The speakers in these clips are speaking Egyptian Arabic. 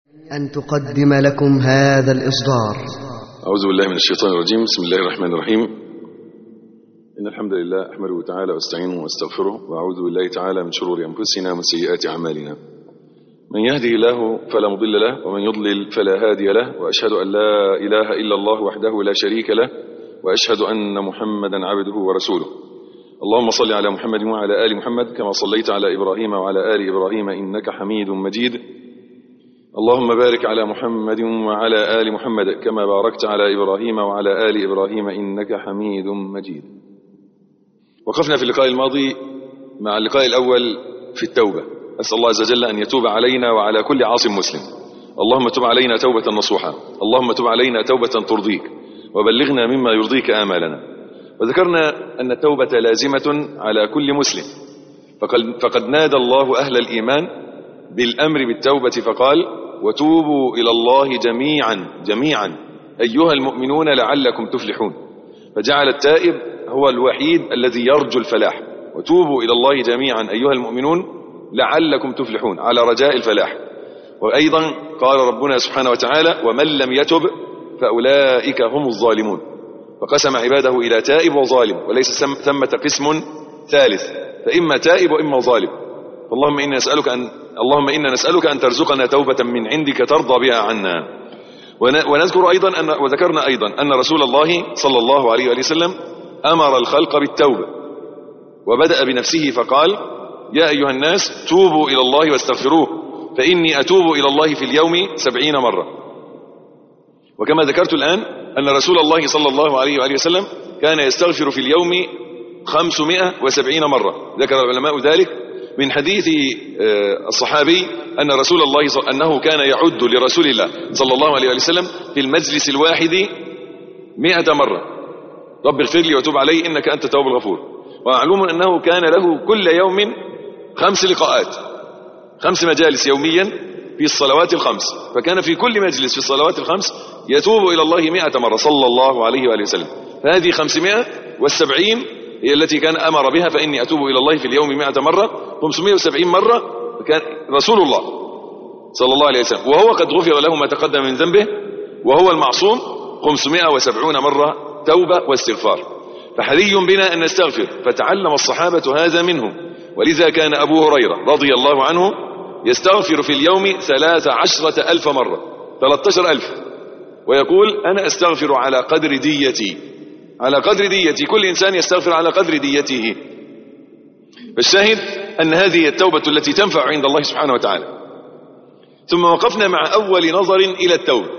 أن تقدم لكم هذا الإصدار أعوذ بالله من الشيطان الرجيم بسم الله الرحمن الرحيم إن الحمد لله أحمده تعالى واستعينه واستغفره وأعوذ بالله تعالى من شرور أنفسنا ومن سيئات أعمالنا من يهدي الله فلا مضل له ومن يضلل فلا هادي له وأشهد أن لا إله إلا الله وحده لا شريك له وأشهد أن محمدا عبده ورسوله اللهم صل على محمد وعلى آل محمد كما صليت على إبراهيم وعلى آل إبراهيم إنك حميد مجيد اللهم بارك على محمد وعلى آل محمد كما باركت على إبراهيم وعلى آل إبراهيم إنك حميد مجيد وقفنا في اللقاء الماضي مع اللقاء الأول في التوبة أسأل الله عز وجل أن يتوب علينا وعلى كل عاصم مسلم اللهم تب علينا توبة نصوحة اللهم تب علينا توبة ترضيك وبلغنا مما يرضيك آمالنا وذكرنا أن التوبة لازمة على كل مسلم فقد, فقد نادى الله أهل الإيمان بالأمر بالتوبة فقال وتوبوا إلى الله جميعا جميعا أيها المؤمنون لعلكم تفلحون فجعل التائب هو الوحيد الذي يرجو الفلاح وتوبوا إلى الله جميعا أيها المؤمنون لعلكم تفلحون على رجاء الفلاح وأيضا قال ربنا سبحانه وتعالى ومن لم يتب فأولئك هم الظالمون فقسم عباده إلى تائب وظالم وليس ثمة قسم ثالث فإما تائب وإما ظالم اللهم إنا نسألك أن اللهم إنا نسألك أن ترزقنا توبة من عندك ترضى بها عنا ونذكر أيضا أن وذكرنا أيضا أن رسول الله صلى الله عليه وآله وسلم أمر الخلق بالتوبة وبدأ بنفسه فقال يا أيها الناس توبوا إلى الله واستغفروه فإني أتوب إلى الله في اليوم سبعين مرة وكما ذكرت الآن أن رسول الله صلى الله عليه وآله وسلم كان يستغفر في اليوم خمسمائة وسبعين مرة ذكر العلماء ذلك من حديث الصحابي أن رسول الله أنه كان يعد لرسول الله صلى الله عليه وسلم في المجلس الواحد مئة مرة رب اغفر لي وتوب علي إنك أنت التواب الغفور ومعلوم أنه كان له كل يوم خمس لقاءات خمس مجالس يوميا في الصلوات الخمس فكان في كل مجلس في الصلوات الخمس يتوب إلى الله مئة مرة صلى الله عليه وآله وسلم فهذه خمسمائة والسبعين هي التي كان أمر بها فإني أتوب إلى الله في اليوم مئة مرة 570 مرة كان رسول الله صلى الله عليه وسلم وهو قد غفر له ما تقدم من ذنبه وهو المعصوم 570 مرة توبة واستغفار فحري بنا أن نستغفر فتعلم الصحابة هذا منهم ولذا كان أبو هريرة رضي الله عنه يستغفر في اليوم ثلاث عشرة ألف مرة 13 ألف ويقول أنا أستغفر على قدر ديتي على قدر ديتي كل إنسان يستغفر على قدر ديته فالشاهد أن هذه التوبة التي تنفع عند الله سبحانه وتعالى ثم وقفنا مع أول نظر إلى التوبة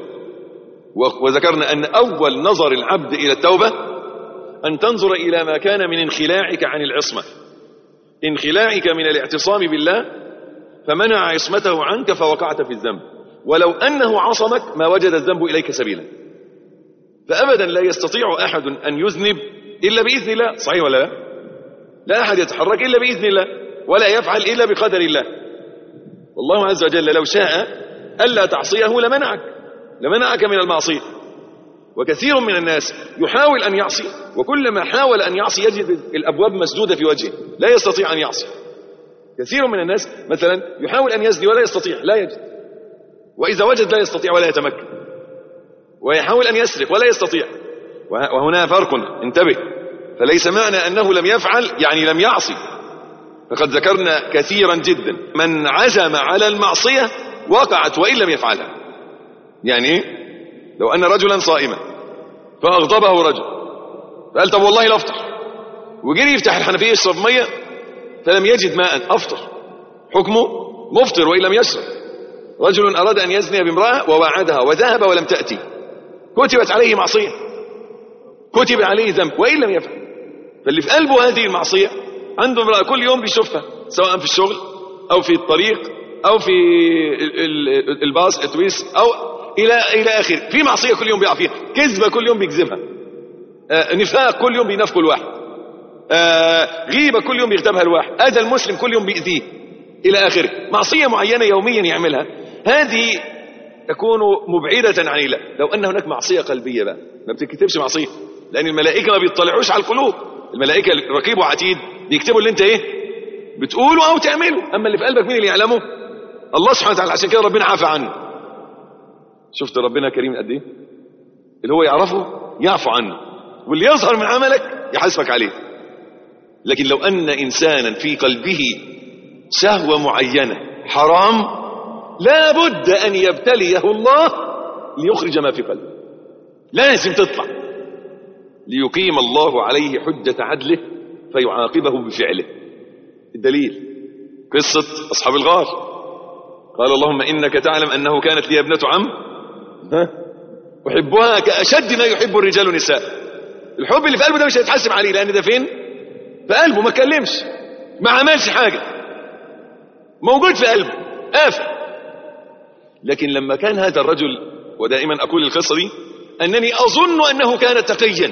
وذكرنا أن أول نظر العبد إلى التوبة أن تنظر إلى ما كان من انخلاعك عن العصمة انخلاعك من الاعتصام بالله فمنع عصمته عنك فوقعت في الذنب ولو أنه عصمك ما وجد الذنب إليك سبيلا فأبدا لا يستطيع أحد أن يذنب إلا بإذن الله صحيح ولا لا لا أحد يتحرك إلا بإذن الله ولا يفعل إلا بقدر الله والله عز وجل لو شاء ألا تعصيه لمنعك لمنعك من المعصية وكثير من الناس يحاول أن يعصي وكلما حاول أن يعصي يجد الأبواب مسدودة في وجهه لا يستطيع أن يعصي كثير من الناس مثلا يحاول أن يزني ولا يستطيع لا يجد وإذا وجد لا يستطيع ولا يتمكن ويحاول أن يسرق ولا يستطيع وهنا فرق انتبه فليس معنى أنه لم يفعل يعني لم يعصي فقد ذكرنا كثيرا جدا من عزم على المعصية وقعت وإن لم يفعلها يعني ايه لو أن رجلا صائما فأغضبه رجل فقال طب والله لا أفطر وجري يفتح الحنفية يشرب مية فلم يجد ماء أفطر حكمه مفطر وإن لم يشرب رجل أراد أن يزني بامرأة ووعدها وذهب ولم تأتي كتبت عليه معصية كتب عليه ذنب وإن لم يفعل فاللي في قلبه هذه المعصية عنده امرأة كل يوم بيشوفها سواء في الشغل أو في الطريق أو في الباص الاتوبيس أو إلى إلى آخره في معصية كل يوم بيقع فيها كذبة كل يوم بيكذبها آه نفاق كل يوم بينافقه الواحد آه غيبة كل يوم بيغتابها الواحد أذى المسلم كل يوم بيأذيه إلى آخره معصية معينة يوميا يعملها هذه تكون مبعدة عن الله لو أن هناك معصية قلبية بقى ما بتكتبش معصية لأن الملائكة ما بيطلعوش على القلوب الملائكة رقيب وعتيد بيكتبوا اللي انت ايه بتقوله أو تعمله أما اللي في قلبك مين اللي يعلمه الله سبحانه وتعالى عشان كده ربنا عافى عنه شفت ربنا كريم قد ايه اللي هو يعرفه يعفو عنه واللي يظهر من عملك يحاسبك عليه لكن لو ان انسانا في قلبه شهوه معينه حرام لا بد ان يبتليه الله ليخرج ما في قلبه لازم تطلع ليقيم الله عليه حجه عدله فيعاقبه بفعله الدليل قصه اصحاب الغار قال اللهم انك تعلم انه كانت لي ابنه عم ها احبها كاشد ما يحب الرجال النساء الحب اللي في قلبه ده مش هيتحاسب عليه لان ده فين في قلبه ما كلمش ما عملش حاجه موجود في قلبه قافل لكن لما كان هذا الرجل ودائما اقول القصه دي انني اظن انه كان تقيا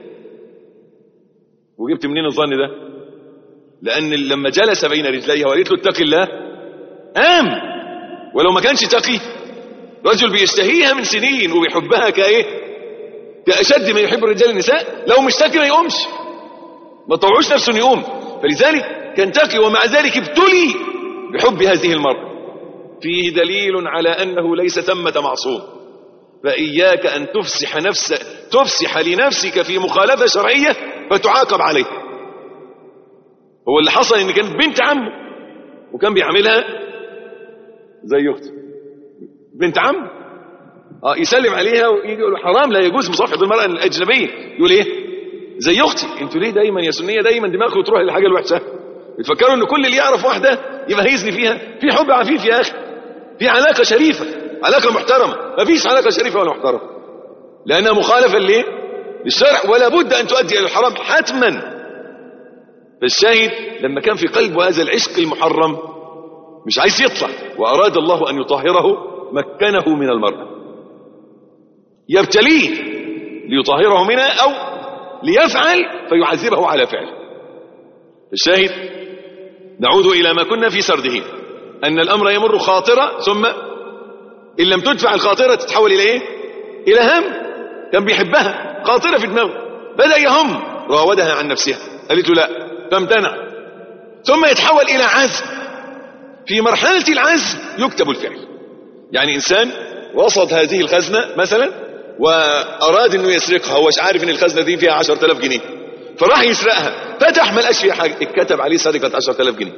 وجبت منين الظن ده لان لما جلس بين رجليها وقالت له اتق الله قام ولو ما كانش تقي رجل بيشتهيها من سنين وبيحبها كايه كاشد ما يحب الرجال النساء لو مش تقي ما يقومش ما طوعوش نفسه انه يقوم فلذلك كان تقي ومع ذلك ابتلي بحب هذه المرأة فيه دليل على أنه ليس ثمة معصوم فإياك أن تفسح نفسك تفسح لنفسك في مخالفة شرعية فتعاقب عليه هو اللي حصل ان كان بنت عمه وكان بيعملها زي اخته بنت عم اه يسلم عليها ويجي يقول له حرام لا يجوز مصافحه المراه الاجنبيه يقول ايه زي اختي انتوا ليه دايما يا سنيه دايما دماغكم تروح للحاجه الوحشه بتفكروا ان كل اللي يعرف واحده يبقى هيزني فيها في حب عفيف يا اخي في علاقه شريفه علاقه محترمه ما فيش علاقه شريفه ولا محترمه لانها مخالفه ليه للشرع ولا بد ان تؤدي الى الحرام حتما فالشاهد لما كان في قلبه هذا العشق المحرم مش عايز يطلع واراد الله ان يطهره مكنه من المرأة يبتليه ليطهره منها او ليفعل فيعذبه على فعله الشاهد نعود الى ما كنا في سرده ان الامر يمر خاطرة ثم ان لم تدفع الخاطرة تتحول الى ايه الى هم كان بيحبها خاطرة في دماغه بدأ يهم راودها عن نفسها قالت له لا فامتنع ثم يتحول الى عزم في مرحلة العزم يكتب الفعل يعني انسان وسط هذه الخزنة مثلا واراد انه يسرقها هو مش عارف ان الخزنة دي فيها 10000 جنيه فراح يسرقها فتح ما لقاش فيها حاجة اتكتب عليه سرقة 10000 جنيه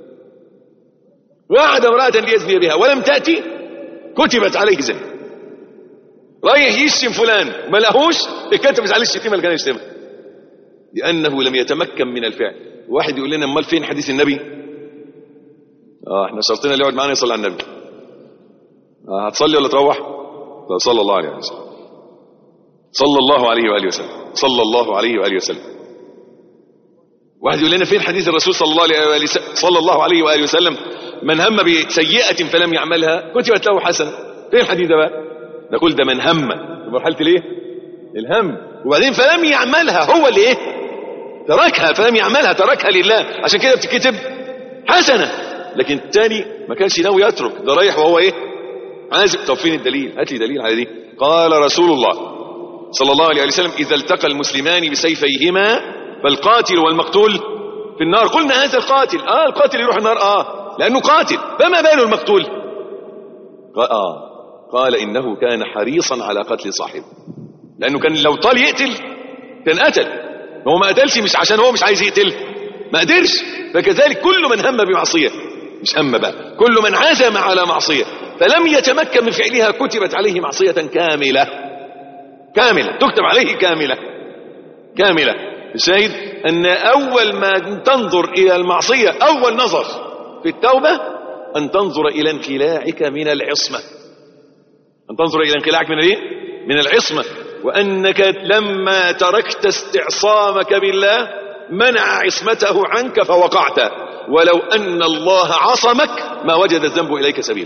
وعد امرأة ليزني بها ولم تأتي كتبت عليه زنا رايح يشتم فلان ما لقاهوش اتكتبت عليه الشتيمة اللي كان يشتمها لأنه لم يتمكن من الفعل واحد يقول لنا امال فين حديث النبي اه احنا شرطنا اللي يقعد معانا يصلي على النبي آه هتصلي ولا تروح طب صلى الله عليه وسلم صلى الله عليه وآله وسلم صلى الله عليه وآله وسلم واحد يقول لنا فين حديث الرسول صلى الله عليه وآله صلى الله عليه وآله وسلم من هم بسيئة فلم يعملها كتبت له حسنة فين الحديث ده بقى نقول ده من هم في مرحلة الايه الهم وبعدين فلم يعملها هو اللي ايه تركها فلم يعملها تركها لله عشان كده بتكتب حسنة لكن الثاني ما كانش ناوي يترك ده رايح وهو ايه عازب طب فين الدليل هات لي دليل على دي قال رسول الله صلى الله عليه وسلم اذا التقى المسلمان بسيفيهما فالقاتل والمقتول في النار قلنا هذا القاتل اه القاتل يروح النار اه لانه قاتل فما بال المقتول قال اه قال انه كان حريصا على قتل صاحبه لانه كان لو طال يقتل كان قتل هو ما قتلش مش عشان هو مش عايز يقتل ما قدرش فكذلك كل من هم بمعصيه مش هم بقى كل من عزم على معصيه فلم يتمكن من فعلها كتبت عليه معصيه كامله كامله تكتب عليه كامله كامله الشاهد ان اول ما تنظر الى المعصيه اول نظر في التوبه ان تنظر الى انخلاعك من العصمه ان تنظر الى انخلاعك من الايه من العصمه وانك لما تركت استعصامك بالله منع عصمته عنك فوقعت ولو ان الله عصمك ما وجد الذنب اليك سبيلا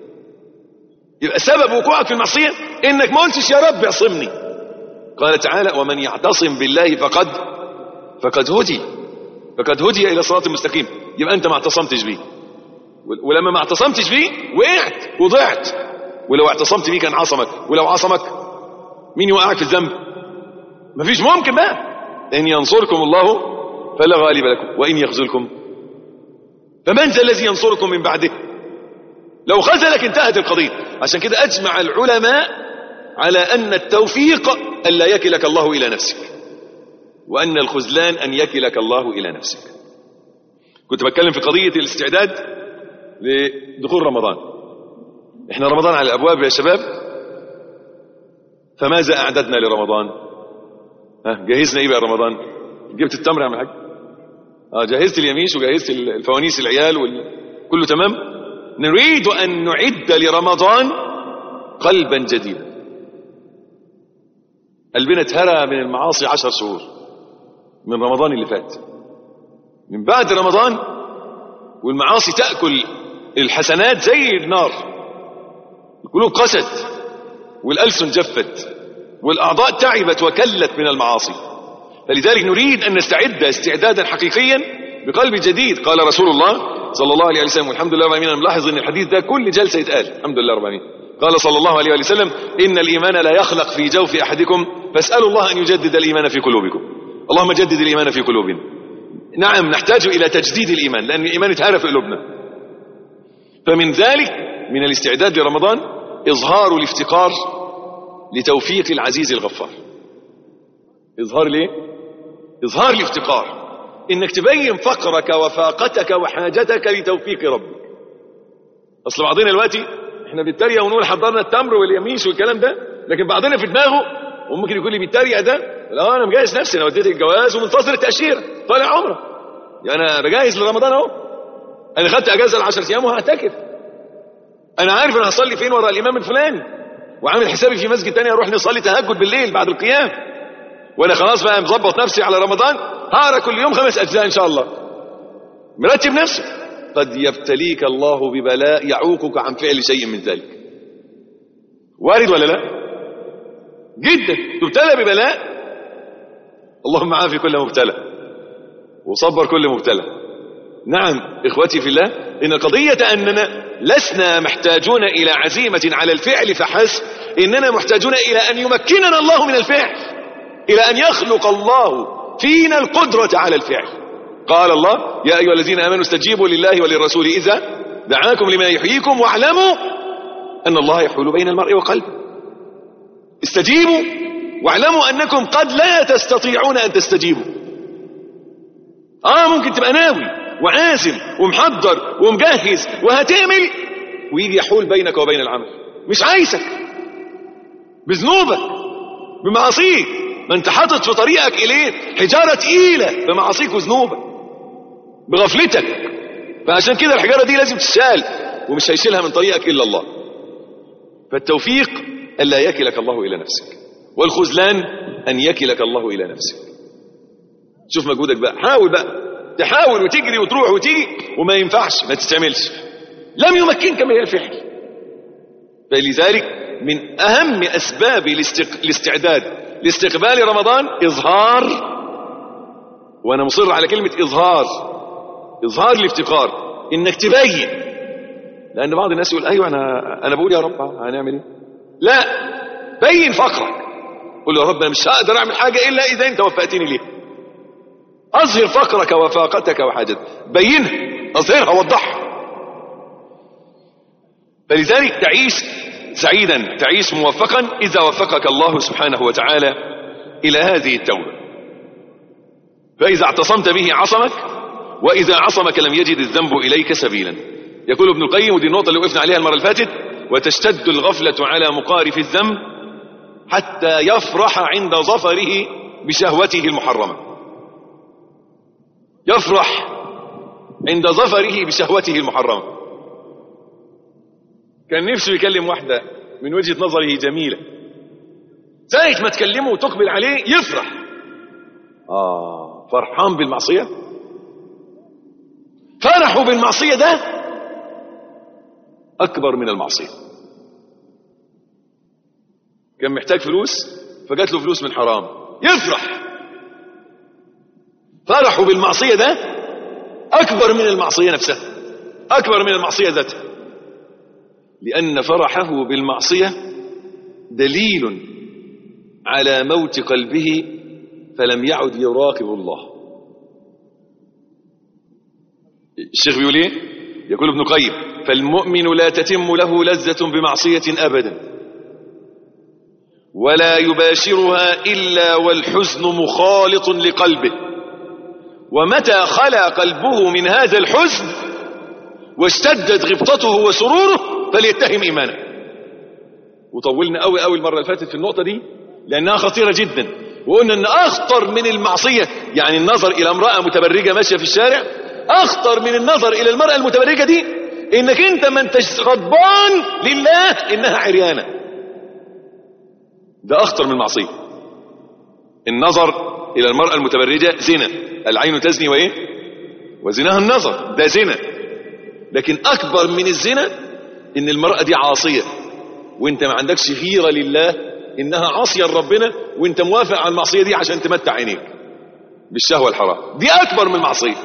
يبقى سبب وقوعك في المعصيه انك ما قلتش يا رب اعصمني قال تعالى ومن يعتصم بالله فقد فقد هدي فقد هدي الى صراط مستقيم يبقى انت ما اعتصمتش بيه ولما ما اعتصمتش بيه وقعت وضعت ولو اعتصمت بيه كان عصمك ولو عصمك مين يوقعك في الذنب مفيش ممكن بقى ان ينصركم الله فلا غالب لكم وان يخذلكم فمن ذا الذي ينصركم من بعده لو خذلك انتهت القضية عشان كده أجمع العلماء على أن التوفيق أن لا يكلك الله إلى نفسك وأن الخذلان أن يكلك الله إلى نفسك كنت بتكلم في قضية الاستعداد لدخول رمضان احنا رمضان على الأبواب يا شباب فماذا أعددنا لرمضان ها جهزنا إيه بقى رمضان جبت التمر يا عم الحاج اه جهزت اليميش وجهزت الفوانيس العيال وال... كله تمام نريد أن نعد لرمضان قلبا جديدا قلبنا اتهرى من المعاصي عشر شهور من رمضان اللي فات من بعد رمضان والمعاصي تأكل الحسنات زي النار القلوب قست والألسن جفت والأعضاء تعبت وكلت من المعاصي فلذلك نريد أن نستعد استعدادا حقيقيا بقلب جديد قال رسول الله صلى الله عليه وسلم والحمد لله رب العالمين نلاحظ ان الحديث ده كل جلسه يتقال الحمد لله رب العالمين قال صلى الله عليه وسلم ان الايمان لا يخلق في جوف احدكم فاسالوا الله ان يجدد الايمان في قلوبكم اللهم جدد الايمان في قلوبنا نعم نحتاج الى تجديد الايمان لان الايمان اتهرى في قلوبنا فمن ذلك من الاستعداد لرمضان اظهار الافتقار لتوفيق العزيز الغفار اظهار ليه اظهار الافتقار انك تبين فقرك وفاقتك وحاجتك لتوفيق ربك اصل بعضنا دلوقتي احنا بنتريق ونقول حضرنا التمر واليميش والكلام ده لكن بعضنا في دماغه وممكن يكون لي بيتريق ده لا انا مجهز نفسي انا وديت الجواز ومنتظر التاشيره طالع عمره يعني انا بجهز لرمضان اهو انا خدت اجازه ل 10 ايام وهعتكف انا عارف انا هصلي فين ورا الامام الفلاني وعامل حسابي في مسجد تاني اروح نصلي تهجد بالليل بعد القيام وانا خلاص بقى مظبط نفسي على رمضان هقرا كل يوم خمس اجزاء ان شاء الله مرتب نفسي قد يبتليك الله ببلاء يعوقك عن فعل شيء من ذلك وارد ولا لا جدا تبتلى ببلاء اللهم عافي كل مبتلى وصبر كل مبتلى نعم اخوتي في الله ان قضية اننا لسنا محتاجون الى عزيمة على الفعل فحسب اننا محتاجون الى ان يمكننا الله من الفعل الى ان يخلق الله فينا القدرة على الفعل قال الله يا أيها الذين آمنوا استجيبوا لله وللرسول إذا دعاكم لما يحييكم واعلموا أن الله يحول بين المرء وقلبه استجيبوا واعلموا أنكم قد لا تستطيعون أن تستجيبوا آه ممكن تبقى ناوي وعازم ومحضر ومجهز وهتعمل ويجي يحول بينك وبين العمل مش عايزك بذنوبك بمعاصيك ما انت حاطط في طريقك اليه حجارة تقيلة بمعاصيك وذنوبك بغفلتك فعشان كده الحجارة دي لازم تشال ومش هيشيلها من طريقك إلا الله فالتوفيق ألا يكلك الله إلى نفسك والخذلان أن يكلك الله إلى نفسك شوف مجهودك بقى حاول بقى تحاول وتجري وتروح وتيجي وما ينفعش ما تستعملش لم يمكنك من الفعل فلذلك من أهم أسباب الاستعداد لاستقبال رمضان إظهار وأنا مصر على كلمة إظهار إظهار الافتقار إنك تبين لأن بعض الناس يقول أيوة أنا أنا بقول يا رب هنعمل إيه؟ لا بين فقرك قول يا رب أنا مش هقدر أعمل حاجة إلا إذا أنت وفقتني ليه أظهر فقرك وفاقتك وحاجتك بينها أظهرها وضحها فلذلك تعيش سعيدا تعيش موفقا إذا وفقك الله سبحانه وتعالى إلى هذه التوبة فإذا اعتصمت به عصمك وإذا عصمك لم يجد الذنب إليك سبيلا يقول ابن القيم ودي النقطة اللي وقفنا عليها المرة اللي فاتت وتشتد الغفلة على مقارف الذنب حتى يفرح عند ظفره بشهوته المحرمة يفرح عند ظفره بشهوته المحرمة كان نفسه يكلم واحدة من وجهة نظره جميلة ساعة ما تكلمه وتقبل عليه يفرح آه فرحان بالمعصية فرحه بالمعصية ده أكبر من المعصية كان محتاج فلوس فجات له فلوس من حرام يفرح فرحه بالمعصية ده أكبر من المعصية نفسها أكبر من المعصية ذاتها لأن فرحه بالمعصية دليل على موت قلبه فلم يعد يراقب الله الشيخ بيقول ايه يقول ابن القيم فالمؤمن لا تتم له لذة بمعصية أبدا ولا يباشرها إلا والحزن مخالط لقلبه ومتى خلا قلبه من هذا الحزن واشتدت غبطته وسروره فليتهم إيمانه وطولنا قوي قوي المرة اللي فاتت في النقطة دي لأنها خطيرة جدا وقلنا أن أخطر من المعصية يعني النظر إلى امرأة متبرجة ماشية في الشارع أخطر من النظر إلى المرأة المتبرجة دي إنك أنت ما انتش غضبان لله إنها عريانة ده أخطر من المعصية النظر إلى المرأة المتبرجة زنا العين تزني وإيه وزناها النظر ده زنا لكن أكبر من الزنا إن المرأة دي عاصية وانت ما عندكش غيرة لله إنها عاصية لربنا وانت موافق على المعصية دي عشان تمتع عينيك بالشهوة الحرام دي أكبر من المعصية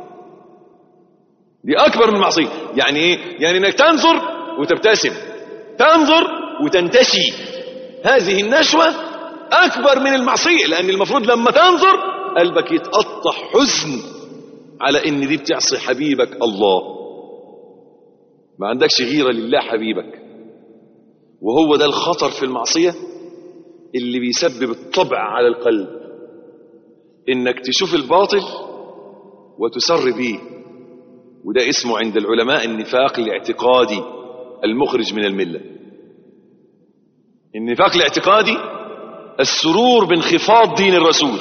دي أكبر من المعصية يعني إيه؟ يعني إنك تنظر وتبتسم تنظر وتنتشي هذه النشوة أكبر من المعصية لأن المفروض لما تنظر قلبك يتقطع حزن على إن دي بتعصي حبيبك الله ما عندكش غيرة لله حبيبك وهو ده الخطر في المعصية اللي بيسبب الطبع على القلب إنك تشوف الباطل وتسر به وده اسمه عند العلماء النفاق الاعتقادي المخرج من الملة النفاق الاعتقادي السرور بانخفاض دين الرسول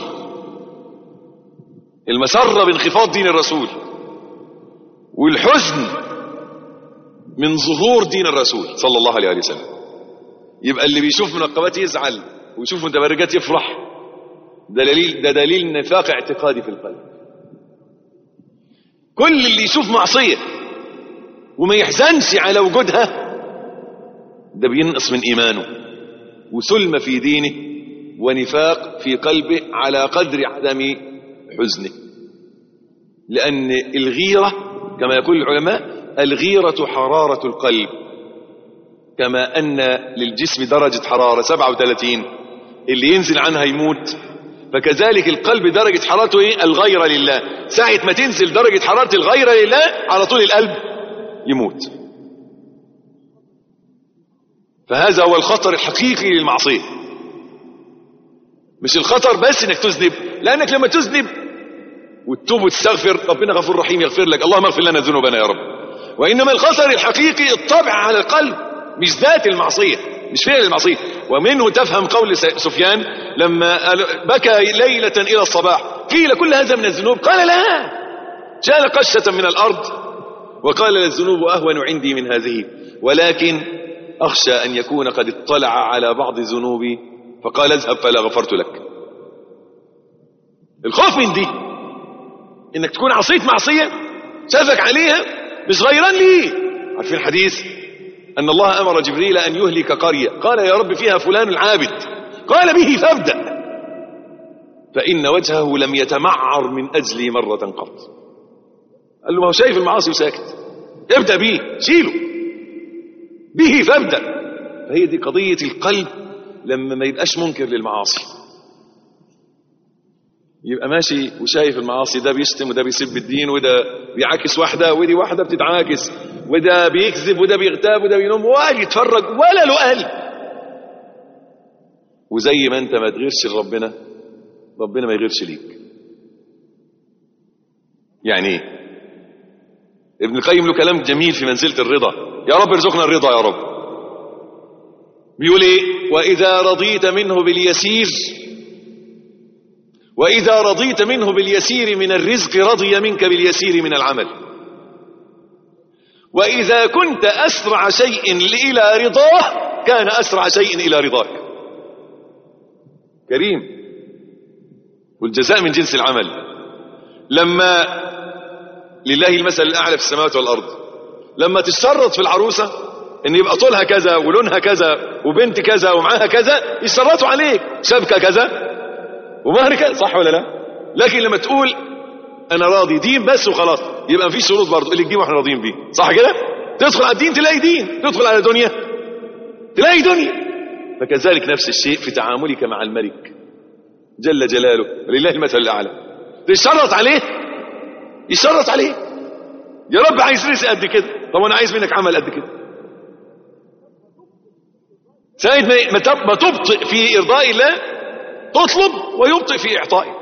المسرة بانخفاض دين الرسول والحزن من ظهور دين الرسول صلى الله عليه وسلم يبقى اللي بيشوف منقبات يزعل ويشوف متبرجات يفرح ده دليل ده دليل نفاق اعتقادي في القلب كل اللي يشوف معصية وما يحزنش على وجودها ده بينقص من إيمانه وسلم في دينه ونفاق في قلبه على قدر عدم حزنه لأن الغيرة كما يقول العلماء الغيرة حرارة القلب كما أن للجسم درجة حرارة 37 اللي ينزل عنها يموت فكذلك القلب درجة حرارته ايه الغيرة لله ساعة ما تنزل درجة حرارة الغيرة لله على طول القلب يموت فهذا هو الخطر الحقيقي للمعصية مش الخطر بس انك تذنب لانك لما تذنب وتتوب وتستغفر ربنا غفور رحيم يغفر لك اللهم اغفر لنا ذنوبنا يا رب وانما الخطر الحقيقي الطبع على القلب مش ذات المعصية مش فعل المعصية ومنه تفهم قول سفيان لما بكى ليلة إلى الصباح قيل كل هذا من الذنوب قال لا جاء قشة من الأرض وقال الذنوب أهون عندي من هذه ولكن أخشى أن يكون قد اطلع على بعض ذنوبي فقال اذهب فلا غفرت لك الخوف من دي انك تكون عصيت معصية شافك عليها مش غيران ليه عارفين الحديث أن الله أمر جبريل أن يهلك قرية قال يا رب فيها فلان العابد قال به فابدأ فإن وجهه لم يتمعر من أجلي مرة قط قال له ما هو شايف المعاصي وساكت ابدأ به شيله به فابدأ فهي دي قضية القلب لما ما يبقاش منكر للمعاصي يبقى ماشي وشايف المعاصي ده بيشتم وده بيسب الدين وده بيعاكس واحدة ودي واحدة بتتعاكس وده بيكذب وده بيغتاب وده بينوم ولا يتفرج ولا له قلب وزي ما انت ما تغيرش لربنا ربنا ما يغيرش ليك يعني ايه ابن القيم له كلام جميل في منزلة الرضا يا رب ارزقنا الرضا يا رب بيقول ايه واذا رضيت منه باليسير واذا رضيت منه باليسير من الرزق رضي منك باليسير من العمل وإذا كنت أسرع شيء إلى رضاه كان أسرع شيء إلى رضاك كريم والجزاء من جنس العمل لما لله المثل الأعلى في السماوات والأرض لما تشرط في العروسة ان يبقى طولها كذا ولونها كذا وبنت كذا ومعاها كذا يشرطوا عليك شبكة كذا ومهر كذا صح ولا لا لكن لما تقول انا راضي دين بس وخلاص يبقى مفيش شروط برضه اللي تجيبه احنا راضيين بيه صح كده تدخل على الدين تلاقي دين تدخل على دنيا تلاقي دنيا فكذلك نفس الشيء في تعاملك مع الملك جل جلاله ولله المثل الاعلى تشرط عليه يشرط عليه يا رب عايز رزق قد كده طب انا عايز منك عمل قد كده ساعة ما ما تب- ما تبطئ في ارضاء الله تطلب ويبطئ في اعطائك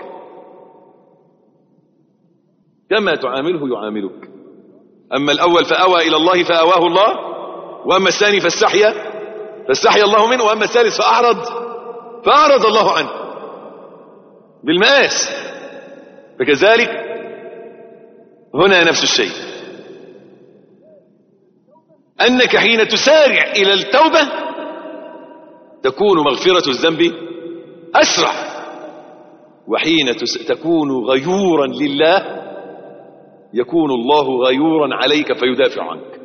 كما تعامله يعاملك اما الاول فاوى الى الله فاواه الله واما الثاني فاستحيا فاستحيا الله منه واما الثالث فاعرض فاعرض الله عنه بالمآس فكذلك هنا نفس الشيء أنك حين تسارع إلى التوبة تكون مغفرة الذنب أسرع وحين تس- تكون غيورا لله يكون الله غيورا عليك فيدافع عنك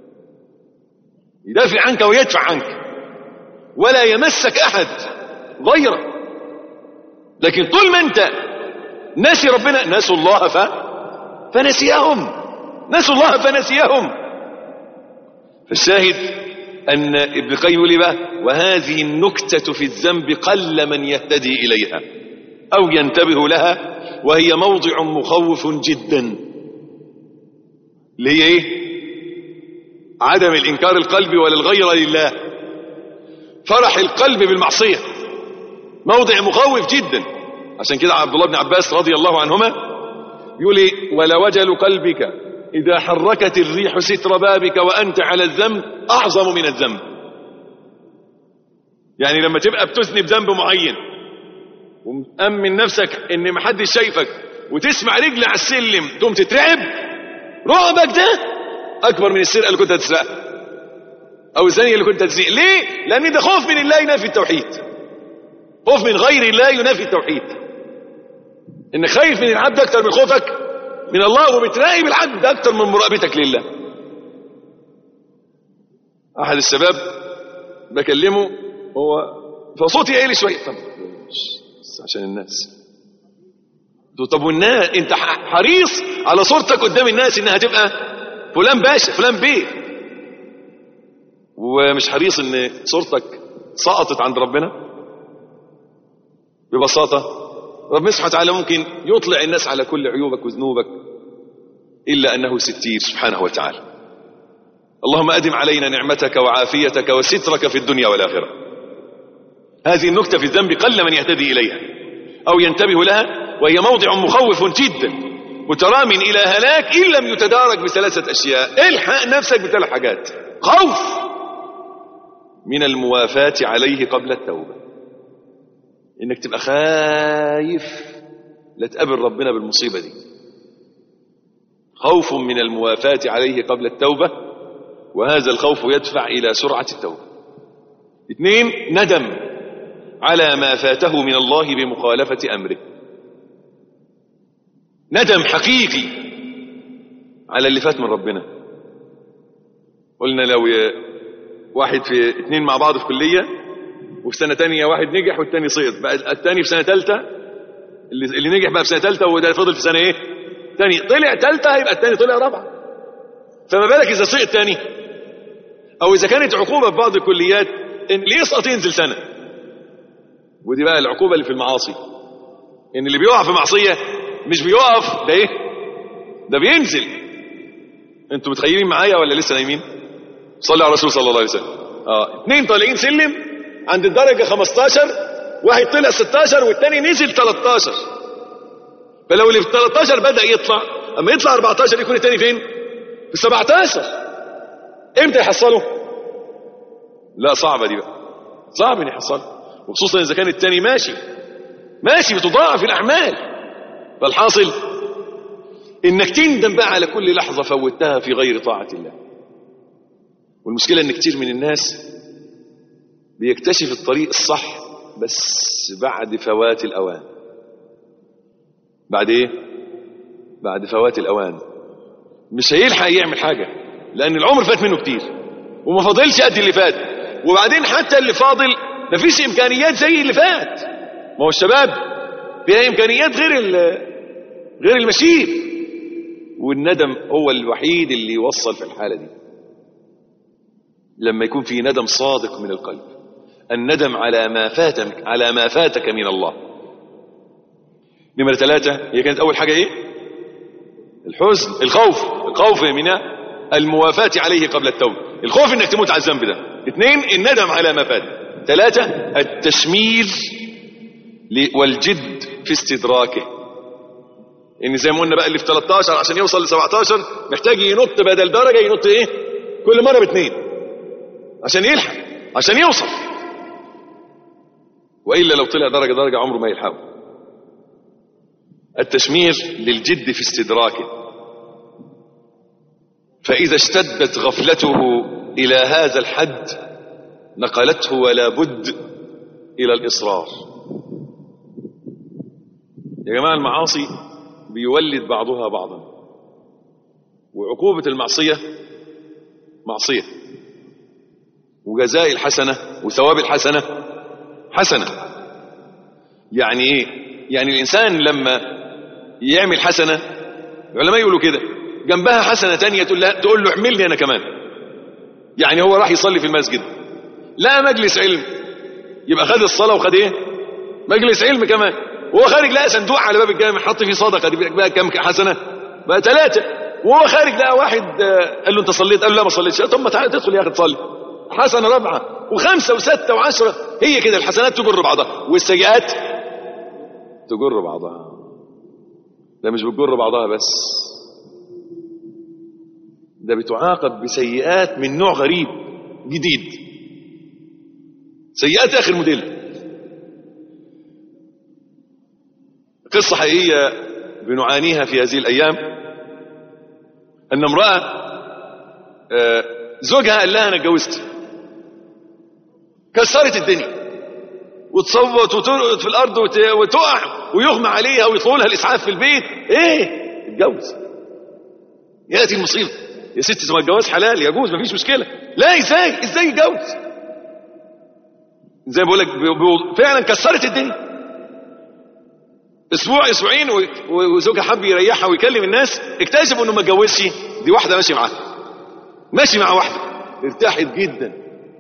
يدافع عنك ويدفع عنك ولا يمسك أحد غيرك لكن طول ما أنت ناسي ربنا نسوا الله ف... فنسيهم نسوا الله فنسيهم فالشاهد أن ابن القيم يقول إيه بقى وهذه النكتة في الذنب قل من يهتدي إليها أو ينتبه لها وهي موضع مخوف جدا اللي هي إيه عدم الإنكار القلبي ولا الغير لله فرح القلب بالمعصية موضع مخوف جدا عشان كده عبد الله بن عباس رضي الله عنهما يقول إيه ولوجل قلبك إذا حركت الريح ستر بابك وأنت على الذنب أعظم من الذنب يعني لما تبقى بتذنب ذنب معين ومأمن نفسك إن محدش شايفك وتسمع رجل على السلم تقوم تترعب رعبك ده أكبر من السرقة اللي كنت هتسرقها أو الزانية اللي كنت هتسرق ليه؟ لأن ده خوف من الله ينافي التوحيد خوف من غير الله ينافي التوحيد إن خايف من العبد أكتر من خوفك من الله وبتراقب العبد أكتر من مراقبتك لله أحد الشباب بكلمه هو فصوتي عالي شوية طب بس عشان الناس قلت له طب والناس انت ح- حريص على صورتك قدام الناس انها تبقى فلان باشا فلان بيه ومش حريص ان صورتك سقطت عند ربنا ببساطة ربنا سبحانه وتعالى ممكن يطلع الناس على كل عيوبك وذنوبك إلا أنه ستير سبحانه وتعالى اللهم أدم علينا نعمتك وعافيتك وسترك في الدنيا والآخرة هذه النكتة في الذنب قل من يهتدي إليها أو ينتبه لها وهي موضع مخوف جدا مترام إلى هلاك إن لم يتدارك بثلاثة أشياء الحق نفسك بثلاث حاجات خوف من الموافاة عليه قبل التوبة إنك تبقى خايف لا تقابل ربنا بالمصيبة دي خوف من الموافاة عليه قبل التوبة وهذا الخوف يدفع إلى سرعة التوبة اثنين ندم على ما فاته من الله بمخالفة أمره ندم حقيقي على اللي فات من ربنا قلنا لو ي- واحد في اتنين مع بعض في كلية وفي سنة تانية واحد نجح والتاني سقط بقى التاني في سنة تالتة اللي, اللي نجح بقى في سنة تالتة وده فضل في سنة ايه تاني طلع تالتة هيبقى التاني طلع رابعة فما بالك إذا سقط تاني أو إذا كانت عقوبة في بعض الكليات إن اللي يسقط ينزل سنة ودي بقى العقوبة اللي في المعاصي إن اللي بيقع في معصية مش بيقف ده إيه ده بينزل أنتوا متخيلين معايا ولا لسه نايمين صلي على الرسول صلى الله عليه وسلم اه اتنين طالعين سلم عند الدرجة 15 واحد طلع 16 والتاني نزل 13 فلو اللي في 13 بدأ يطلع اما يطلع 14 يكون التاني فين في 17 امتى يحصله لا صعبة دي بقى صعب ان يحصله وخصوصا اذا كان التاني ماشي ماشي بتضاعف الاعمال فالحاصل انك تندم بقى على كل لحظة فوتها في غير طاعة الله والمشكلة ان كتير من الناس بيكتشف الطريق الصح بس بعد فوات الاوان بعد ايه بعد فوات الاوان مش هيلحق يعمل حاجة لان العمر فات منه كتير وما فاضلش قد اللي فات وبعدين حتى اللي فاضل مفيش امكانيات زي اللي فات ما هو الشباب فيها امكانيات غير ال- غير المشيب والندم هو الوحيد اللي يوصل في الحالة دي لما يكون في ندم صادق من القلب الندم على ما فاتك على ما فاتك من الله نمرة ثلاثة هي كانت أول حاجة إيه الحزن الخوف الخوف من الموافاة عليه قبل التوبة الخوف انك تموت على الذنب ده اثنين الندم على ما فات ثلاثة التشمير ل- والجد في استدراكه ان زي ما قلنا بقى اللي في 13 عشان يوصل ل 17 محتاج ينط بدل درجة ينط ايه كل مرة باثنين عشان يلحق عشان يوصل وإلا لو طلع درجة درجة عمره ما يلحقه التشمير للجد في استدراكه فإذا اشتدت غفلته إلى هذا الحد نقلته ولا بد إلى الإصرار يا جماعة المعاصي بيولد بعضها بعضا وعقوبة المعصية معصية وجزاء الحسنة وثواب الحسنة حسنة يعني ايه يعني الإنسان لما يعمل حسنة العلماء يقولوا كده جنبها حسنة تانية تقول, له تقول له اعملني أنا كمان يعني هو راح يصلي في المسجد لا مجلس علم يبقى خد الصلاة وخد ايه مجلس علم كمان وهو خارج لقى صندوق على باب الجامع حط فيه صدقة دي بقى كام حسنة بقى ثلاثة وهو خارج لقى واحد آه، قال له انت صليت قال له لا ما صليتش طب ما تعالى تدخل يا اخي تصلي حسنة رابعة وخمسة وستة وعشرة هي كده الحسنات تجر بعضها والسيئات تجر بعضها ده مش بتجر بعضها بس ده بتعاقب بسيئات من نوع غريب جديد سيئات اخر موديل قصة حقيقية بنعانيها في هذه الأيام أن امرأة آه، زوجها قال لها أنا اتجوزت كسرت الدنيا وتصوت وترقد في الأرض وت- وتقع ويغمى عليها ويطولها الإسعاف في البيت إيه اتجوز يأتي المصيبة يا ست ما الجواز حلال يجوز مفيش مشكلة لا ازاي ازاي يتجوز زي ما بقول لك بي- بي- فعلا كسرت الدنيا اسبوع اسبوعين و- و- وزوجها حب يريحها ويكلم الناس اكتشفوا انه ما اتجوزش دي واحده ماشي معاها ماشي مع واحده ارتاحت جدا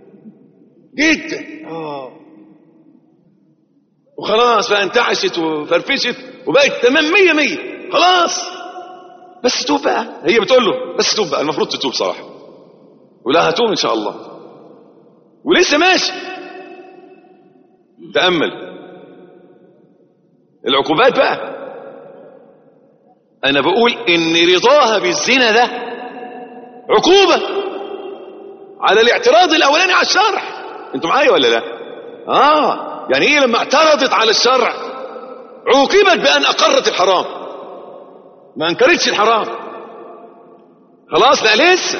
جدا اه وخلاص بقى انتعشت وفرفشت وبقت تمام مية مية خلاص بس توب بقى هي بتقول له بس توب بقى المفروض تتوب صراحه ولا هتوب ان شاء الله ولسه ماشي تامل العقوبات بقى انا بقول ان رضاها بالزنا ده عقوبة على الاعتراض الاولاني على الشرع انتوا معايا ولا لا اه يعني ايه لما اعترضت على الشرع عوقبت بان اقرت الحرام ما انكرتش الحرام خلاص لا لسه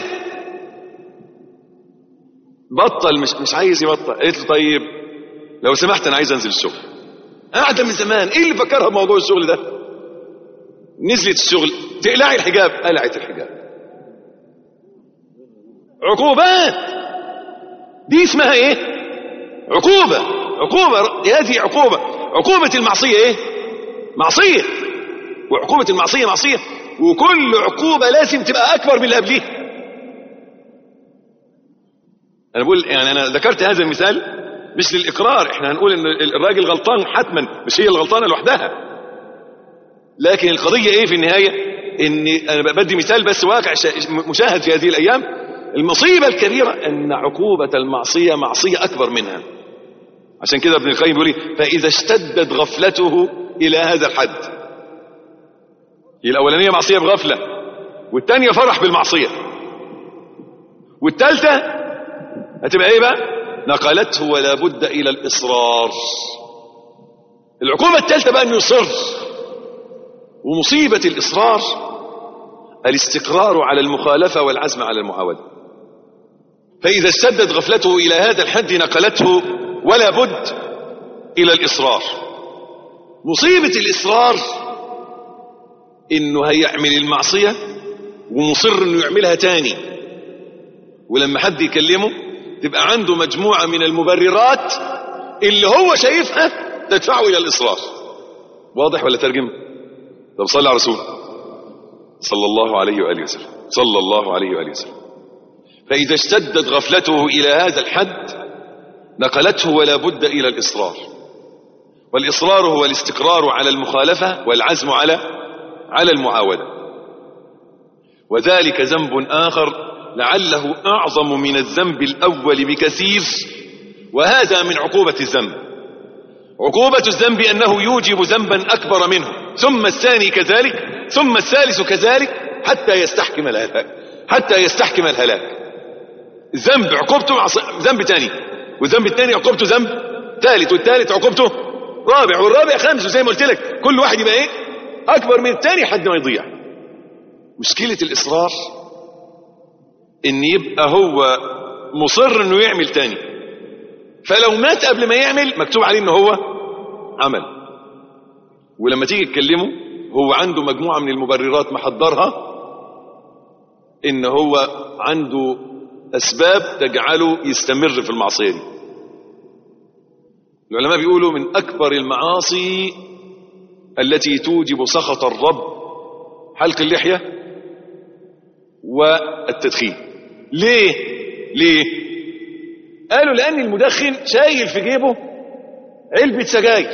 بطل مش مش عايز يبطل قالت له طيب لو سمحت انا عايز انزل الشغل قاعده من زمان ايه اللي فكرها بموضوع الشغل ده نزلت الشغل تقلعي الحجاب قلعت الحجاب عقوبات دي اسمها ايه عقوبة عقوبة هذه عقوبة عقوبة المعصية ايه معصية وعقوبة المعصية معصية وكل عقوبة لازم تبقى اكبر من اللي قبليها انا بقول يعني انا ذكرت هذا المثال مش للاقرار احنا هنقول ان الراجل غلطان حتما مش هي الغلطانه لوحدها لكن القضيه ايه في النهايه ان انا بدي مثال بس واقع شا- مشاهد في هذه الايام المصيبه الكبيره ان عقوبه المعصيه معصيه اكبر منها عشان كده ابن القيم بيقول إيه؟ فاذا اشتدت غفلته الى هذا الحد هي الاولانيه معصيه بغفله والثانيه فرح بالمعصيه والثالثه هتبقى ايه بقى نقلته ولا بد الى الاصرار العقوبه الثالثه بقى انه يصر ومصيبه الاصرار الاستقرار على المخالفه والعزم على المعاوده فاذا اشتدت غفلته الى هذا الحد نقلته ولا بد الى الاصرار مصيبه الاصرار انه هيعمل المعصيه ومصر انه يعملها تاني ولما حد يكلمه تبقى عنده مجموعة من المبررات اللي هو شايفها تدفعه إلى الإصرار واضح ولا ترجم طب صلى على رسول صلى الله عليه وآله وسلم صلى الله عليه وآله وسلم فإذا اشتدت غفلته إلى هذا الحد نقلته ولا بد إلى الإصرار والإصرار هو الاستقرار على المخالفة والعزم على على المعاودة وذلك ذنب آخر لعله أعظم من الذنب الأول بكثير وهذا من عقوبة الذنب عقوبة الذنب أنه يوجب ذنبا أكبر منه ثم الثاني كذلك ثم الثالث كذلك حتى يستحكم الهلاك حتى يستحكم الهلاك الذنب عقوبته مع ذنب تاني والذنب الثاني عقوبته ذنب ثالث والثالث عقوبته رابع والرابع خامس وزي ما قلت لك كل واحد يبقى ايه اكبر من الثاني لحد ما يضيع مشكلة الاصرار ان يبقى هو مصر انه يعمل تاني فلو مات قبل ما يعمل مكتوب عليه ان هو عمل ولما تيجي تكلمه هو عنده مجموعة من المبررات محضرها ان هو عنده اسباب تجعله يستمر في المعصية دي العلماء بيقولوا من اكبر المعاصي التي توجب سخط الرب حلق اللحية والتدخين ليه ليه قالوا لان المدخن شايل في جيبه علبة سجاير